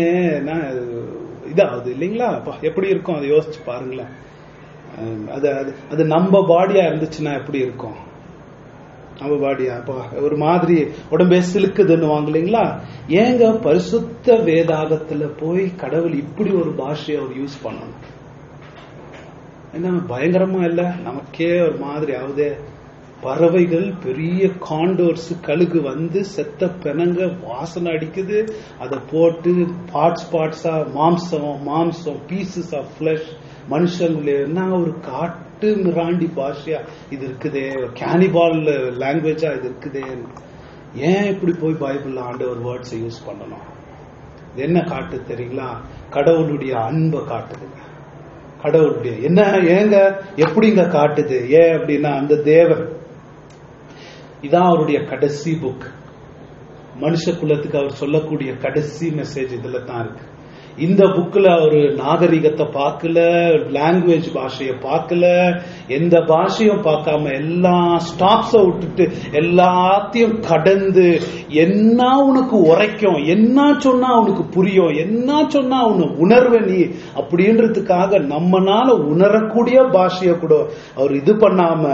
இதாகுது இல்லைங்களா அப்பா, எப்படி இருக்கும் அதை யோசிச்சு பாருங்களேன் அஹ் அது அது- அது நம்ம பாடியா இருந்துச்சுன்னா எப்படி இருக்கும் நம்ம பாடியா அப்பா ஒரு மாதிரி உடம்பே சிலுக்குதுன்னு வாங்க இல்லைங்களா ஏங்க பரிசுத்த வேதாகத்துல போய் கடவுள் இப்படி ஒரு பாஷையை அவர் யூஸ் பண்ணணும் என்ன பயங்கரமா இல்ல நமக்கே ஒரு மாதிரி ஆகுதே பறவைகள் பெரிய காண்டோர்ஸ் கழுகு வந்து செத்த பெனங்க வாசனை அடிக்குது அதை போட்டு பார்ட்ஸ் பார்ட்ஸா மாம்சம் மாம்சம் பீசஸ் ஆஃப் ஃபிளஷ் மனுஷங்கள என்ன ஒரு காட்டு மிராண்டி பாஷையா இது இருக்குதே கேனிபால் லாங்குவேஜா இது இருக்குதே ஏன் இப்படி போய் பைபிள்ல ஆண்டவர் வேர்ட்ஸை யூஸ் பண்ணணும் இது என்ன காட்டு தெரியுங்களா கடவுளுடைய அன்பை காட்டுதுங்க கடவுளுடைய என்ன ஏங்க எப்படிங்க காட்டுது ஏன் அப்படின்னா அந்த தேவன் இதான் அவருடைய கடைசி புக் மனுஷ குலத்துக்கு அவர் சொல்லக்கூடிய கடைசி மெசேஜ் இதுல தான் இருக்கு இந்த புக்ல அவரு நாகரிகத்தை பார்க்கல லாங்குவேஜ் பாஷையை பார்க்கல எந்த பாஷையும் பார்க்காம எல்லா ஸ்டாப்ஸ விட்டுட்டு எல்லாத்தையும் கடந்து என்ன உனக்கு உரைக்கும் என்ன சொன்னா உனக்கு புரியும் என்ன சொன்னா உன்னை உணர்வ நீ அப்படின்றதுக்காக நம்மனால உணரக்கூடிய பாஷையை கூட அவர் இது பண்ணாம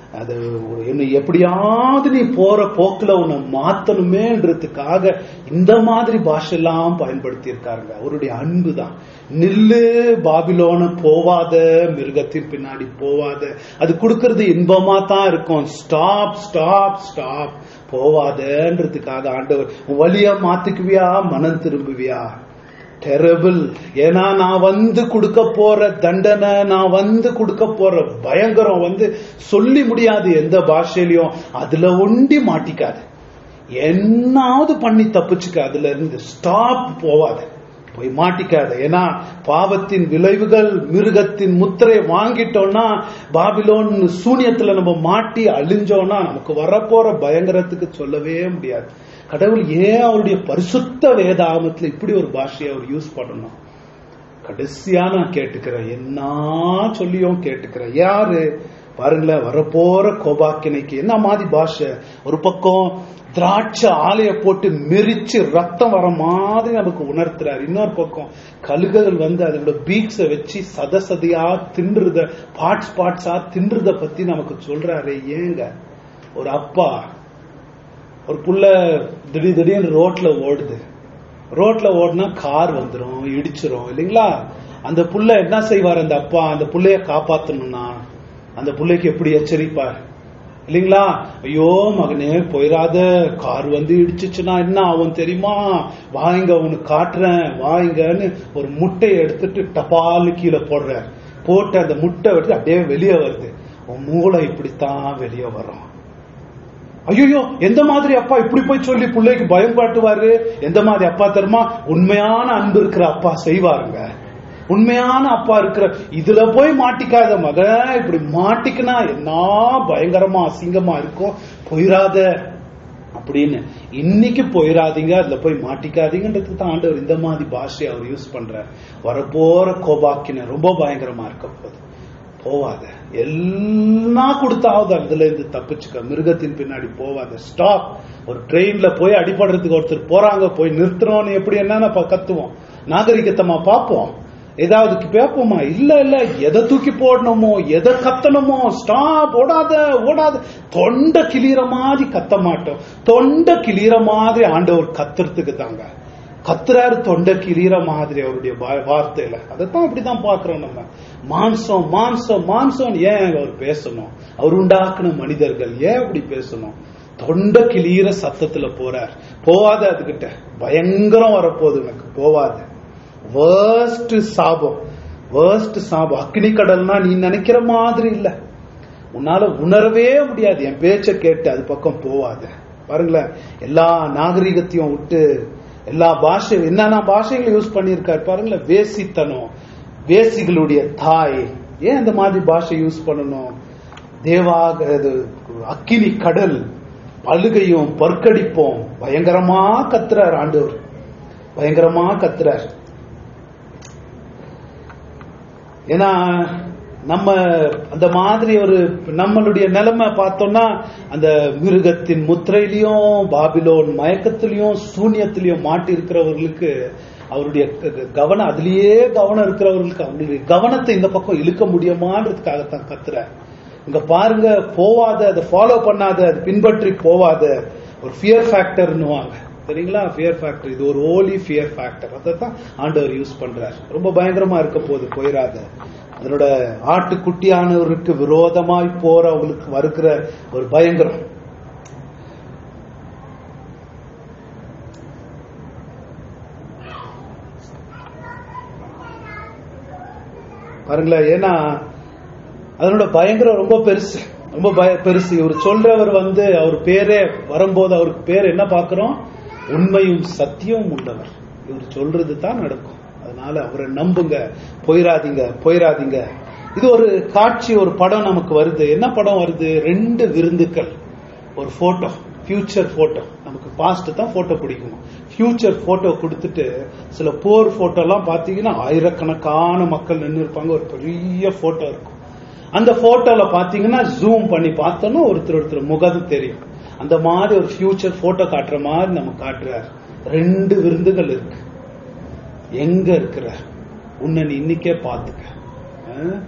அது ஒரு- என்னை எப்படியாவது நீ போற போக்குல உன்னை மாத்தணுமேன்றதுக்காக இந்த மாதிரி பாஷெல்லாம் பயன்படுத்தி இருக்காருங்க அவருடைய அன்பு தான் நில்லு பாபிலோன போவாத மிருகத்தின் பின்னாடி போவாத அது கொடுக்கறது இன்பமா தான் இருக்கும் ஸ்டாப் ஸ்டாப் ஸ்டாப் போவாதன்றதுக்காக ஆண்டவர் உன் வழியா மாத்திக்குவியா மனம் திரும்புவியா டெரபிள் ஏன்னா நான் வந்து கொடுக்க போற தண்டனை நான் வந்து கொடுக்க போற பயங்கரம் வந்து சொல்லி முடியாது எந்த பாஷையிலயும் அதுல ஒண்டி மாட்டிக்காது என்னாவது பண்ணி தப்பிச்சுக்க அதுல இருந்து ஸ்டாப் போவாத போய் மாட்டிக்காத ஏன்னா பாவத்தின் விளைவுகள் மிருகத்தின் முத்திரை வாங்கிட்டோம்னா பாபிலோன் சூனியத்துல நம்ம மாட்டி அழிஞ்சோம்னா நமக்கு வரப்போற பயங்கரத்துக்கு சொல்லவே முடியாது கடவுள் ஏன் அவருடைய பரிசுத்த வேதாகமத்துல இப்படி ஒரு பாஷையை அவர் யூஸ் பண்ணணும் கடைசியா நான் கேட்டுக்கிறேன் என்ன சொல்லியும் கேட்டுக்கிறேன் யாரு பாருங்களேன் வரப்போற கோபாக்கினைக்கு என்ன மாதிரி பாஷை ஒரு பக்கம் திராட்சை ஆலைய போட்டு மெரிச்சு ரத்தம் வர மாதிரி நமக்கு உணர்த்துறாரு இன்னொரு பக்கம் கழுகுகள் வந்து அதோட பீக்ஸ வச்சு சத சதையா தின்றுத பார்ட்ஸ் பார்ட்ஸா தின்றுத பத்தி நமக்கு சொல்றாரு ஏங்க ஒரு அப்பா ஒரு புள்ள திடீர் திடீர்னு ரோட்ல ஓடுது ரோட்ல ஓடுனா கார் வந்துரும் இடிச்சிரும் இல்லைங்களா அந்த புள்ள என்ன செய்வார் அந்த அப்பா அந்த புள்ளைய காப்பாத்தணும்னா அந்த புள்ளைக்கு எப்படி எச்சரிப்பார் இல்லைங்களா ஐயோ மகனே போயிடாத கார் வந்து இடிச்சிச்சுன்னா என்ன ஆகும் தெரியுமா வாங்க உனக்கு காட்டுறேன் வாங்கன்னு ஒரு முட்டையை எடுத்துட்டு டபால் கீழே போடுறார் போட்டு அந்த முட்டை எடுத்து அப்படியே வெளியே வருது உன் மூளை இப்படித்தான் வெளியே வரும் ஐயோ எந்த மாதிரி அப்பா இப்படி போய் சொல்லி பிள்ளைக்கு பயம் காட்டுவாரு எந்த மாதிரி அப்பா தெரியுமா உண்மையான அன்பு இருக்கிற அப்பா செய்வாருங்க உண்மையான அப்பா இருக்கிற இதுல போய் மாட்டிக்காத மகன் இப்படி மாட்டிக்கினா என்ன பயங்கரமா அசிங்கமா இருக்கும் போயிராத அப்படின்னு இன்னைக்கு போயிடாதீங்க அதுல போய் மாட்டிக்காதீங்கன்றதுக்கு தான் ஆண்டவர் இந்த மாதிரி பாஷையை அவர் யூஸ் பண்றார் வரப்போற கோபாக்கின ரொம்ப பயங்கரமா இருக்க போகுது போவாத எல்லாம் கொடுத்தாவது அதுல இருந்து தப்பிச்சுக்க மிருகத்தின் பின்னாடி போவாத ஸ்டாப் ஒரு ட்ரெயின்ல போய் அடிபடுறதுக்கு ஒருத்தர் போறாங்க போய் நிறுத்துறோம்னு எப்படி என்னன்னு ப- கத்துவோம் நாகரிகத்தமா பார்ப்போம் ஏதாவது கேட்போமா இல்ல இல்ல எதை தூக்கி போடணுமோ எதை கத்தணுமோ ஸ்டாப் ஓடாத ஓடாத தொண்டை கிளியற மாதிரி கத்த மாட்டோம் தொண்டை கிளியற மாதிரி ஆண்டவர் கத்துறதுக்கு தாங்க கத்துறாரு தொண்டை கிளியற மாதிரி அவருடைய வா- வார்த்தையில அதைத்தான் அப்படிதான் பாக்குறோம் நம்ம மாம்சம் மாம்சம் மாம்சம் ஏன் அவர் பேசணும் அவர் உண்டாக்குன மனிதர்கள் ஏன் அப்படி பேசணும் தொண்டை கிளியற சத்தத்துல போறார் போவாத அதுகிட்ட பயங்கரம் வரப்போகுது உனக்கு போவாத வேர்ஸ்ட் சாபம் வேர்ஸ்ட் சாபம் அக்னி கடல்னா நீ நினைக்கிற மாதிரி இல்ல உன்னால உணரவே முடியாது என் பேச்ச கேட்டு அது பக்கம் போவாத பாருங்களேன் எல்லா நாகரிகத்தையும் விட்டு எல்லா பாஷை என்னென்ன பாஷைகளை யூஸ் பண்ணியிருக்காரு பாருங்களேன் வேசித்தனம் வேசிகளுடைய தாய் ஏன் இந்த மாதிரி பாஷை யூஸ் பண்ணணும் தேவாக இது அக்கினி கடல் அழுகையும் பற்கடிப்போம் பயங்கரமா கத்துறார் ஆண்டவர் பயங்கரமா கத்துறார் ஏன்னா நம்ம அந்த மாதிரி ஒரு நம்மளுடைய நிலைமை பார்த்தோம்னா அந்த மிருகத்தின் முத்திரையிலையும் பாபிலோன் மயக்கத்திலையும் சூன்யத்திலையும் மாட்டி இருக்கிறவர்களுக்கு அவருடைய க- க- கவனம் அதுலயே கவனம் இருக்கிறவர்களுக்கு அவங்களுடைய கவனத்தை இந்த பக்கம் இழுக்க முடியுமான்றதுக்காகத்தான் கத்துறேன் இங்க பாருங்க போவாத அதை ஃபாலோ பண்ணாத அது பின்பற்றி போவாத ஒரு ஃபியர் ஃபேக்டர்னுவாங்க சரிங்களா ஃபியர் ஃபேக்டர் இது ஒரு ஓலி ஃபியர் ஃபேக்டர் அதை தான் ஆண்டவர் யூஸ் பண்றார் ரொம்ப பயங்கரமா இருக்க போது போயிடாத அதனோட ஆட்டுக்குட்டியானவருக்கு விரோதமாய் போற அவங்களுக்கு வருகிற ஒரு பயங்கரம் பாருங்களேன் ஏன்னா அதனோட பயங்கரம் ரொம்ப பெருசு ரொம்ப பய பெருசு இவர் சொல்றவர் வந்து அவர் பேரே வரும்போது அவருக்கு பேர் என்ன பார்க்கிறோம் உண்மையும் சத்தியமும் உள்ளவர் இவர் சொல்றது தான் நடக்கும் அதனால அவரை நம்புங்க போயிராதீங்க போயிராதீங்க இது ஒரு காட்சி ஒரு படம் நமக்கு வருது என்ன படம் வருது ரெண்டு விருந்துக்கள் ஒரு போட்டோ ஃபியூச்சர் போட்டோ நமக்கு பாஸ்ட் தான் போட்டோ பிடிக்கும் ஃபியூச்சர் போட்டோ கொடுத்துட்டு சில போர் போட்டோ எல்லாம் பாத்தீங்கன்னா ஆயிரக்கணக்கான மக்கள் நின்று இருப்பாங்க ஒரு பெரிய போட்டோ இருக்கும் அந்த போட்டோல பாத்தீங்கன்னா ஜூம் பண்ணி பார்த்தோம்னா ஒருத்தர் ஒருத்தர் முகம் தெரியும் அந்த மாதிரி ஒரு ஃபியூச்சர் போட்டோ காட்டுற மாதிரி நம்ம காட்டுறார் ரெண்டு விருந்துகள் இருக்கு எங்க இருக்கிற உன்னை நீ இன்னைக்கே பாத்துக்க அஹ்?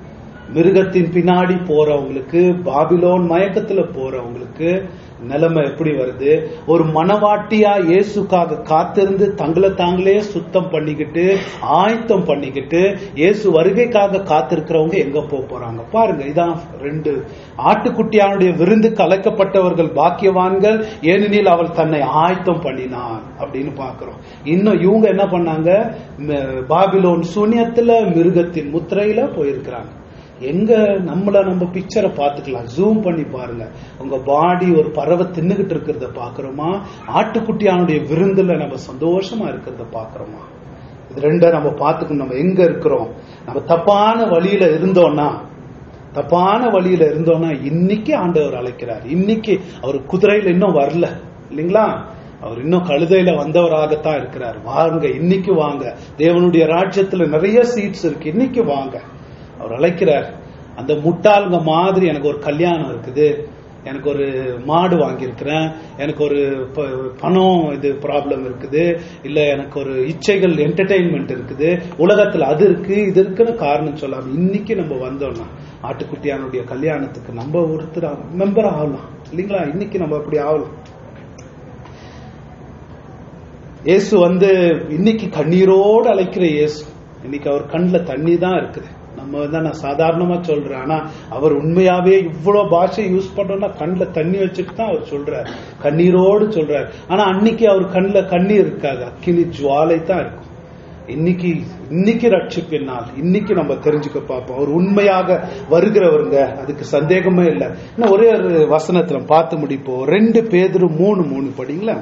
மிருகத்தின் பின்னாடி போறவங்களுக்கு பாபிலோன் மயக்கத்துல போறவங்களுக்கு நிலைமை எப்படி வருது ஒரு மனவாட்டியா இயேசுக்காக காத்திருந்து தங்களை தாங்களே சுத்தம் பண்ணிக்கிட்டு ஆயத்தம் பண்ணிக்கிட்டு இயேசு வருகைக்காக காத்திருக்கிறவங்க எங்க போக போறாங்க பாருங்க இதான் ரெண்டு ஆட்டுக்குட்டியானுடைய விருந்து கலைக்கப்பட்டவர்கள் பாக்கியவான்கள் ஏனெனில் அவள் தன்னை ஆயத்தம் பண்ணினான் அப்படின்னு பாக்குறோம் இன்னும் இவங்க என்ன பண்ணாங்க ம- பாபிலோன் சூன்யத்துல மிருகத்தின் முத்திரையில போயிருக்கிறாங்க எங்க நம்மள நம்ம பிக்சரை பார்த்துக்கலாம் ஜூம் பண்ணி பாருங்க உங்க பாடி ஒரு பறவை தின்னுகிட்டு இருக்கிறத பாக்குறோமா ஆட்டுக்குட்டியானுடைய விருந்துல நம்ம சந்தோஷமா இருக்கிறத பாக்குறோமா இது ரெண்ட நம்ம பார்த்துக்கணும் நம்ம எங்க இருக்கிறோம் நம்ம தப்பான வழியில இருந்தோம்னா தப்பான வழியில இருந்தோம்னா இன்னைக்கு ஆண்டவர் அழைக்கிறார் இன்னைக்கு அவர் குதிரையில இன்னும் வரல இல்லைங்களா அவர் இன்னும் கழுதையில வந்தவராகத்தான் இருக்கிறார் வாங்க இன்னைக்கு வாங்க தேவனுடைய ராஜ்யத்துல நிறைய சீட்ஸ் இருக்கு இன்னைக்கு வாங்க அவர் அழைக்கிறார் அந்த முட்டாளுங்க மாதிரி எனக்கு ஒரு கல்யாணம் இருக்குது எனக்கு ஒரு மாடு வாங்கியிருக்கிறேன் எனக்கு ஒரு ப- பணம் இது ப்ராப்ளம் இருக்குது இல்ல எனக்கு ஒரு இச்சைகள் என்டர்டெயின்மெண்ட் இருக்குது உலகத்துல அது இருக்கு இது இருக்குன்னு காரணம் சொல்லாம இன்னைக்கு நம்ம வந்தோம்னா ஆட்டுக்குட்டியானுடைய கல்யாணத்துக்கு நம்ம ஒருத்தர் மெம்பர் ஆகலாம் இல்லைங்களா இன்னைக்கு நம்ம அப்படி ஆகலாம் இயேசு வந்து இன்னைக்கு கண்ணீரோடு அழைக்கிற இயேசு இன்னைக்கு அவர் கண்ணில் தண்ணி தான் இருக்குது நம்ம தான் நான் சாதாரணமா சொல்றேன் ஆனா அவர் உண்மையாவே இவ்வளவு பாஷை யூஸ் பண்றோம்னா கண்ணில் தண்ணி வச்சுட்டு தான் அவர் சொல்றார் கண்ணீரோடு சொல்றார் ஆனா அன்னைக்கு அவர் கண்ணில் கண்ணீர் இருக்காது அக்கினி ஜுவாலை தான் இருக்கும் இன்னைக்கு இன்னைக்கு ரட்சிப்பின் நாள் இன்னைக்கு நம்ம தெரிஞ்சுக்க பார்ப்போம் அவர் உண்மையாக வருகிறவருங்க அதுக்கு சந்தேகமே இல்லை இன்னும் ஒரே ஒரு வசனத்துல பார்த்து முடிப்போம் ரெண்டு பேதரு மூணு மூணு படிங்களா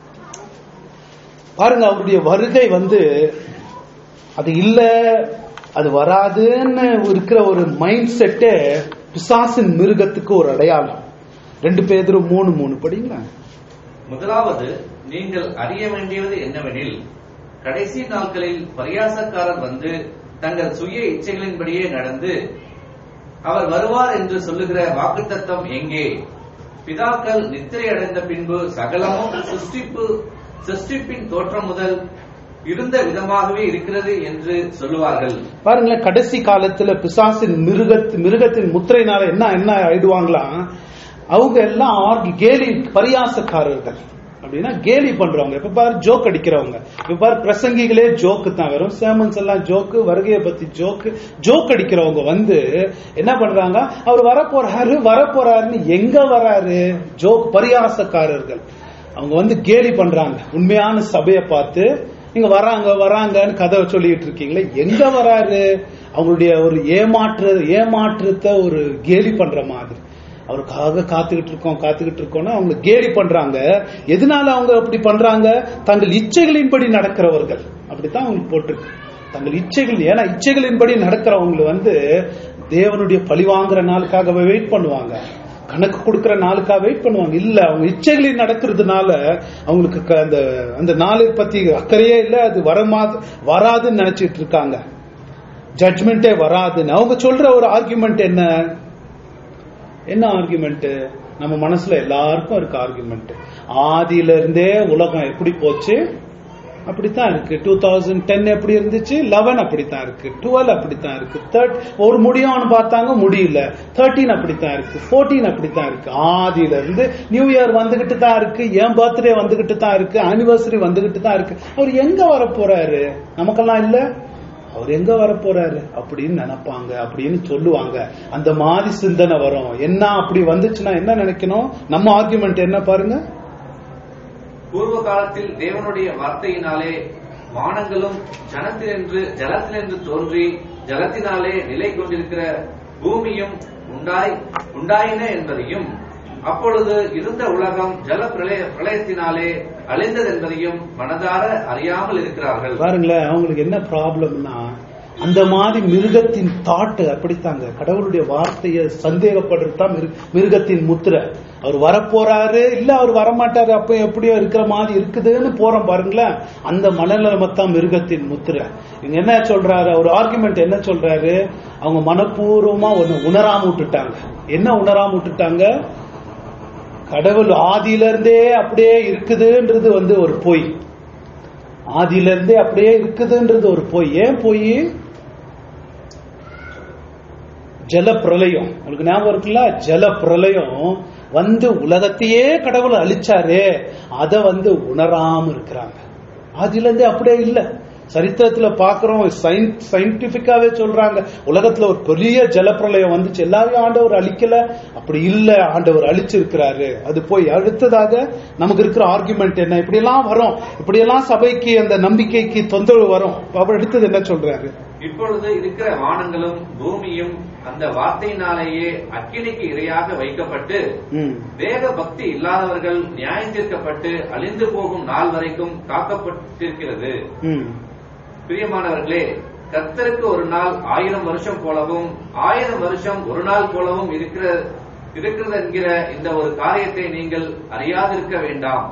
பாருங்க அவருடைய வருகை வந்து அது இல்ல அது வராதுன்னு இருக்கிற ஒரு மைண்ட் செட்டே பிசாசின் மிருகத்துக்கு ஒரு அடையாளம் ரெண்டு பேதரும் மூணு மூணு படிங்களா முதலாவது நீங்கள் அறிய வேண்டியது என்னவெனில் கடைசி நாட்களில் பரியாசக்காரர் வந்து தங்கள் சுய இச்சைகளின்படியே நடந்து அவர் வருவார் என்று சொல்லுகிற வாக்குத்தத்தம் எங்கே பிதாக்கள் நித்திரை அடைந்த பின்பு சகலமும் சிருஷ்டிப்பு சிருஷ்டிப்பின் தோற்றம் முதல் இருந்த விதமாகவே இருக்கிறது என்று சொல்லுவார்கள் பாருங்களேன் கடைசி காலத்துல பிசாசின் மிருகத்து மிருகத்தின் முத்திரைனால என்ன என்ன ஆயிடுவாங்களாம் அவங்க எல்லாம் ஆர்கி கேலி பரியாசக்காரர்கள் அப்படின்னா கேலி பண்றவங்க இப்ப பாரு ஜோக் அடிக்கிறவங்க இப்ப பாரு பிரசங்கிகளே ஜோக்கு தான் வரும் சேமன்ஸ் எல்லாம் ஜோக்கு வருகையை பத்தி ஜோக்கு ஜோக் அடிக்கிறவங்க வந்து என்ன பண்றாங்க அவர் வரப்போறாரு வரப்போறாருன்னு எங்க வராரு ஜோக் பரியாசக்காரர்கள் அவங்க வந்து கேலி பண்றாங்க உண்மையான சபையை பார்த்து நீங்க வராங்க வராங்கன்னு கதை சொல்லிட்டு இருக்கீங்களே எங்க வராரு அவங்களுடைய ஒரு ஏமாற்று ஏமாற்றத்தை ஒரு கேலி பண்ற மாதிரி அவருக்காக காத்துக்கிட்டு இருக்கோம் காத்துக்கிட்டு இருக்கோம்னா அவங்க கேலி பண்றாங்க எதனால அவங்க அப்படி பண்றாங்க தங்கள் இச்சைகளின்படி நடக்கிறவர்கள் அப்படித்தான் அவங்களுக்கு போட்டிருக்கு தங்கள் இச்சைகள் ஏன்னா இச்சைகளின்படி நடக்கிறவங்க வந்து தேவனுடைய பழி வாங்குற நாளுக்காக வெயிட் பண்ணுவாங்க கணக்கு கொடுக்கிற நாளுக்காக வெயிட் பண்ணுவாங்க இல்ல அவங்க இச்சைகளில் நடக்கிறதுனால அவங்களுக்கு க- அந்த அந்த நாளை பத்தி அக்கறையே இல்ல அது வரமா வராதுன்னு நினைச்சிட்டு இருக்காங்க ஜட்மெண்டே வராதுன்னு அவங்க சொல்ற ஒரு ஆர்குமெண்ட் என்ன என்ன ஆர்குமெண்ட் நம்ம மனசுல எல்லாருக்கும் இருக்கு ஆர்குமெண்ட் ஆதியில இருந்தே உலகம் எப்படி போச்சு அப்படித்தான் இருக்கு டூ தௌசண்ட் டென் எப்படி இருந்துச்சு லெவன் அப்படித்தான் இருக்கு டுவெல் அப்படித்தான் இருக்கு தேர்ட் ஒரு முடியும்னு பார்த்தாங்க முடியல தேர்ட்டீன் அப்படித்தான் இருக்கு ஃபோர்டீன் அப்படித்தான் இருக்கு ஆதியில இருந்து நியூ இயர் வந்துகிட்டு தான் இருக்கு என் பர்த்டே வந்துகிட்டு தான் இருக்கு ஆனிவர்சரி வந்துகிட்டு தான் இருக்கு அவர் எங்க வர போறாரு நமக்கெல்லாம் இல்ல அவர் எங்க வர போறாரு அப்படின்னு நினைப்பாங்க அப்படின்னு சொல்லுவாங்க அந்த மாதிரி சிந்தனை வரும் என்ன அப்படி வந்துச்சுன்னா என்ன நினைக்கணும் நம்ம ஆர்குமெண்ட் என்ன பாருங்க பூர்வ காலத்தில் தேவனுடைய வார்த்தையினாலே வானங்களும் ஜனத்தினின்று ஜலத்தினின்று தோன்றி ஜலத்தினாலே நிலை கொண்டிருக்கிற பூமியும் உண்டாய் உண்டாயின என்பதையும் அப்பொழுது இருந்த உலகம் ஜல பிரளய பிரளயத்தினாலே அழிந்தது என்பதையும் மனதார அறியாமல் இருக்கிறார்கள் பாருங்களேன் அவங்களுக்கு என்ன ப்ராப்ளம்னா அந்த மாதிரி மிருகத்தின் தாட்டு அப்படித்தாங்க கடவுளுடைய வார்த்தையை சந்தேகப்படுறது தான் மிரு- மிருகத்தின் முத்திரை அவர் வரப்போறாரு இல்ல அவர் வரமாட்டாரு அப்ப எப்படியோ இருக்கிற மாதிரி இருக்குதுன்னு போறோம் பாருங்களேன் அந்த மனநிலைமை தான் மிருகத்தின் முத்திரை இங்க என்ன சொல்றாரு அவர் ஆர்குமெண்ட் என்ன சொல்றாரு அவங்க மனப்பூர்வமா ஒண்ணு உணராம விட்டுட்டாங்க என்ன உணராம விட்டுட்டாங்க கடவுள் ஆதியில இருந்தே அப்படியே இருக்குதுன்றது வந்து ஒரு பொய் ஆதியில இருந்தே அப்படியே இருக்குதுன்றது ஒரு பொய் ஏன் பொய் ஜல பிரளயம் உங்களுக்கு ஞாபகம் இருக்குல்ல ஜல பிரளயம் வந்து உலகத்தையே கடவுள் அழிச்சாரே அத வந்து உணராம இருக்கிறாங்க அதுல இருந்து அப்படியே இல்ல சரித்திரத்துல பாக்குறோம் சயின்டிபிக்காவே சொல்றாங்க உலகத்துல ஒரு பெரிய ஜலப்பிரளயம் வந்துச்சு எல்லாரையும் ஆண்டவர் அழிக்கல அப்படி இல்ல ஆண்டவர் அழிச்சிருக்கிறாரு அது போய் அடுத்ததாக நமக்கு இருக்கிற ஆர்குமெண்ட் என்ன இப்படி எல்லாம் வரும் இப்படி எல்லாம் சபைக்கு அந்த நம்பிக்கைக்கு தொந்தரவு வரும் அவர் அடுத்தது என்ன சொல்றாரு இப்பொழுது இருக்கிற வானங்களும் பூமியும் அந்த வார்த்தையினாலேயே அக்கினிக்கு இரையாக வைக்கப்பட்டு ம் தேவ பக்தி இல்லாதவர்கள் நியாயம் தீர்க்கப்பட்டு அழிந்து போகும் நாள் வரைக்கும் காக்கப்பட்டிருக்கிறது ம் பிரியமானவர்களே கர்த்தருக்கு ஒரு நாள் ஆயிரம் வருஷம் போலவும் ஆயிரம் வருஷம் ஒரு நாள் போலவும் இருக்கிற இருக்கிறது என்கிற இந்த ஒரு காரியத்தை நீங்கள் அறியாதிருக்க வேண்டாம்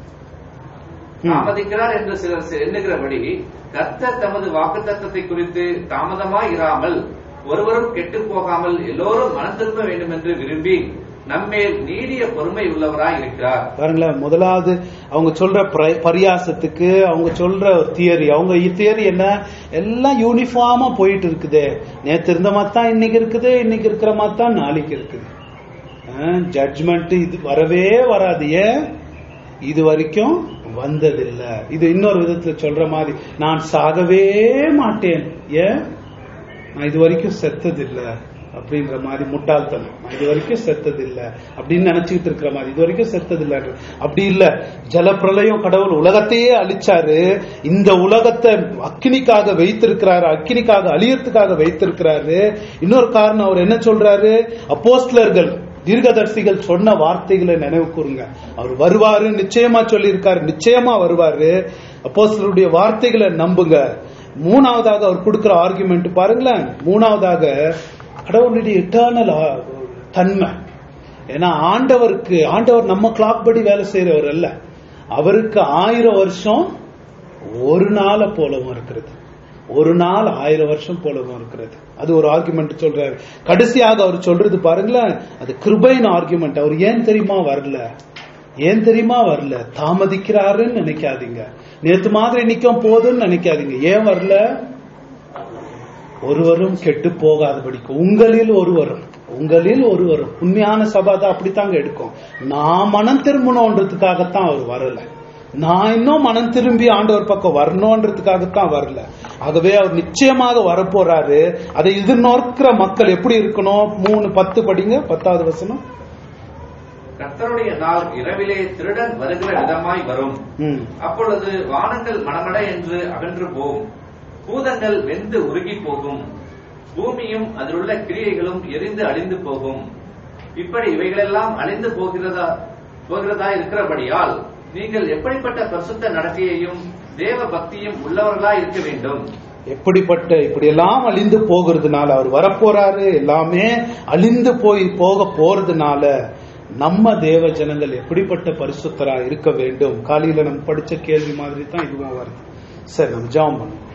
ம். தாமதிக்கிறார் என்று சிலர் எண்ணுகிறபடி கர்த்தர் தமது வாக்குத்தத்தத்தை குறித்து தாமதமாய் இராமல் ஒருவரும் கெட்டுப் போகாமல் எல்லோரும் மனம் திரும்ப வேண்டும் என்று விரும்பி நம்மேல் நீடிய பொறுமை உள்ளவராய் இருக்கிறார் பாருங்களேன் முதலாவது அவங்க சொல்ற பிர- பரியாசத்துக்கு அவங்க சொல்ற ஒரு தியரி அவங்க தியரி என்ன எல்லாம் யூனிஃபார்மா போயிட்டு இருக்குது நேத்து இருந்த மாதிரி தான் இன்னைக்கு இருக்குது இன்னைக்கு இருக்கிற மாதிரி தான் நாளைக்கு இருக்குது ஜட்ஜ்மெண்ட் இது வரவே வராது ஏன் இது வரைக்கும் வந்ததில்ல இது இன்னொரு விதத்துல சொல்ற மாதிரி நான் சாகவே மாட்டேன் ஏன் நான் இது வரைக்கும் செத்ததில்ல அப்படின்ற மாதிரி முட்டாள்தனம் நான் இது வரைக்கும் செத்ததில்ல அப்படின்னு நினைச்சுக்கிட்டு இருக்கிற மாதிரி இது வரைக்கும் செத்ததில்ல அப்படி இல்ல ஜலப்பிரளயம் கடவுள் உலகத்தையே அழிச்சாரு இந்த உலகத்தை அக்கினிக்காக வைத்திருக்கிறாரு அக்கினிக்காக அழியறதுக்காக வைத்திருக்கிறாரு இன்னொரு காரணம் அவர் என்ன சொல்றாரு அப்போஸ்தலர்கள் தீர்க்கதர்சிகள் சொன்ன வார்த்தைகளை நினைவு கூறுங்க அவர் வருவாரு நிச்சயமா சொல்லியிருக்காரு நிச்சயமா வருவாரு அப்போஸ்தலருடைய வார்த்தைகளை நம்புங்க மூணாவதாக அவர் கொடுக்கிற ஆர்குமெண்ட் பாருங்களேன் மூணாவதாக கடவுளுடைய இட்டர்னல் தன்மை ஏன்னா ஆண்டவருக்கு ஆண்டவர் நம்ம கிளாக் படி வேலை செய்யறவர் அல்ல அவருக்கு ஆயிரம் வருஷம் ஒரு நாளை போலவும் இருக்கிறது ஒரு நாள் ஆயிரம் வருஷம் போலவும் இருக்கிறது அது ஒரு ஆர்குமெண்ட் சொல்றாரு கடைசியாக அவர் சொல்றது பாருங்களேன் அது கிருபைன் ஆர்குமெண்ட் அவர் ஏன் தெரியுமா வரல ஏன் தெரியுமா வரல தாமதிக்கிறாருன்னு நினைக்காதீங்க நேத்து மாதிரி நிக்கும் போதுன்னு நினைக்காதீங்க ஏன் வரல ஒருவரும் கெட்டு போகாதபடிக்கு உங்களில் ஒருவரும் உங்களில் ஒருவரும் உண்மையான சபை தான் அப்படித்தாங்க எடுக்கும் நான் மனம் திரும்பணுன்றதுக்காகத்தான் அவர் வரல நான் இன்னும் மனம் திரும்பி ஆண்டவர் பக்கம் வரணுன்றதுக்காகத்தான் வரல ஆகவே அவர் நிச்சயமாக வரப்போறாரு அதை எதிர்நோக்கிற மக்கள் எப்படி இருக்கணும் மூணு பத்து படிங்க பத்தாவது வசனம் கர்த்தருடைய நாள் இரவிலே திருடன் வருகிற விதமாய் வரும் ம் அப்பொழுது வானங்கள் மணமட என்று அகன்று போகும் பூதங்கள் வெந்து உருகி போகும் பூமியும் அதிலுள்ள கிரியைகளும் எரிந்து அழிந்து போகும் இப்படி இவைகளெல்லாம் அழிந்து போகிறதா போகிறதா இருக்கிறபடியால் நீங்கள் எப்படிப்பட்ட பரிசுத்த நடத்தையையும் தேவ பக்தியும் உள்ளவர்களா இருக்க வேண்டும் எப்படிப்பட்ட இப்படியெல்லாம் அழிந்து போகிறதுனால அவர் வரப்போறாரு எல்லாமே அழிந்து போய் போக போறதுனால நம்ம தேவ ஜனங்கள் எப்படிப்பட்ட பரிசுத்தரா இருக்க வேண்டும் காலையில நம்ம படிச்ச கேள்வி மாதிரி தான் இதுவும் வருது சரி நம்ம ஜாம் பண்ணுவோம்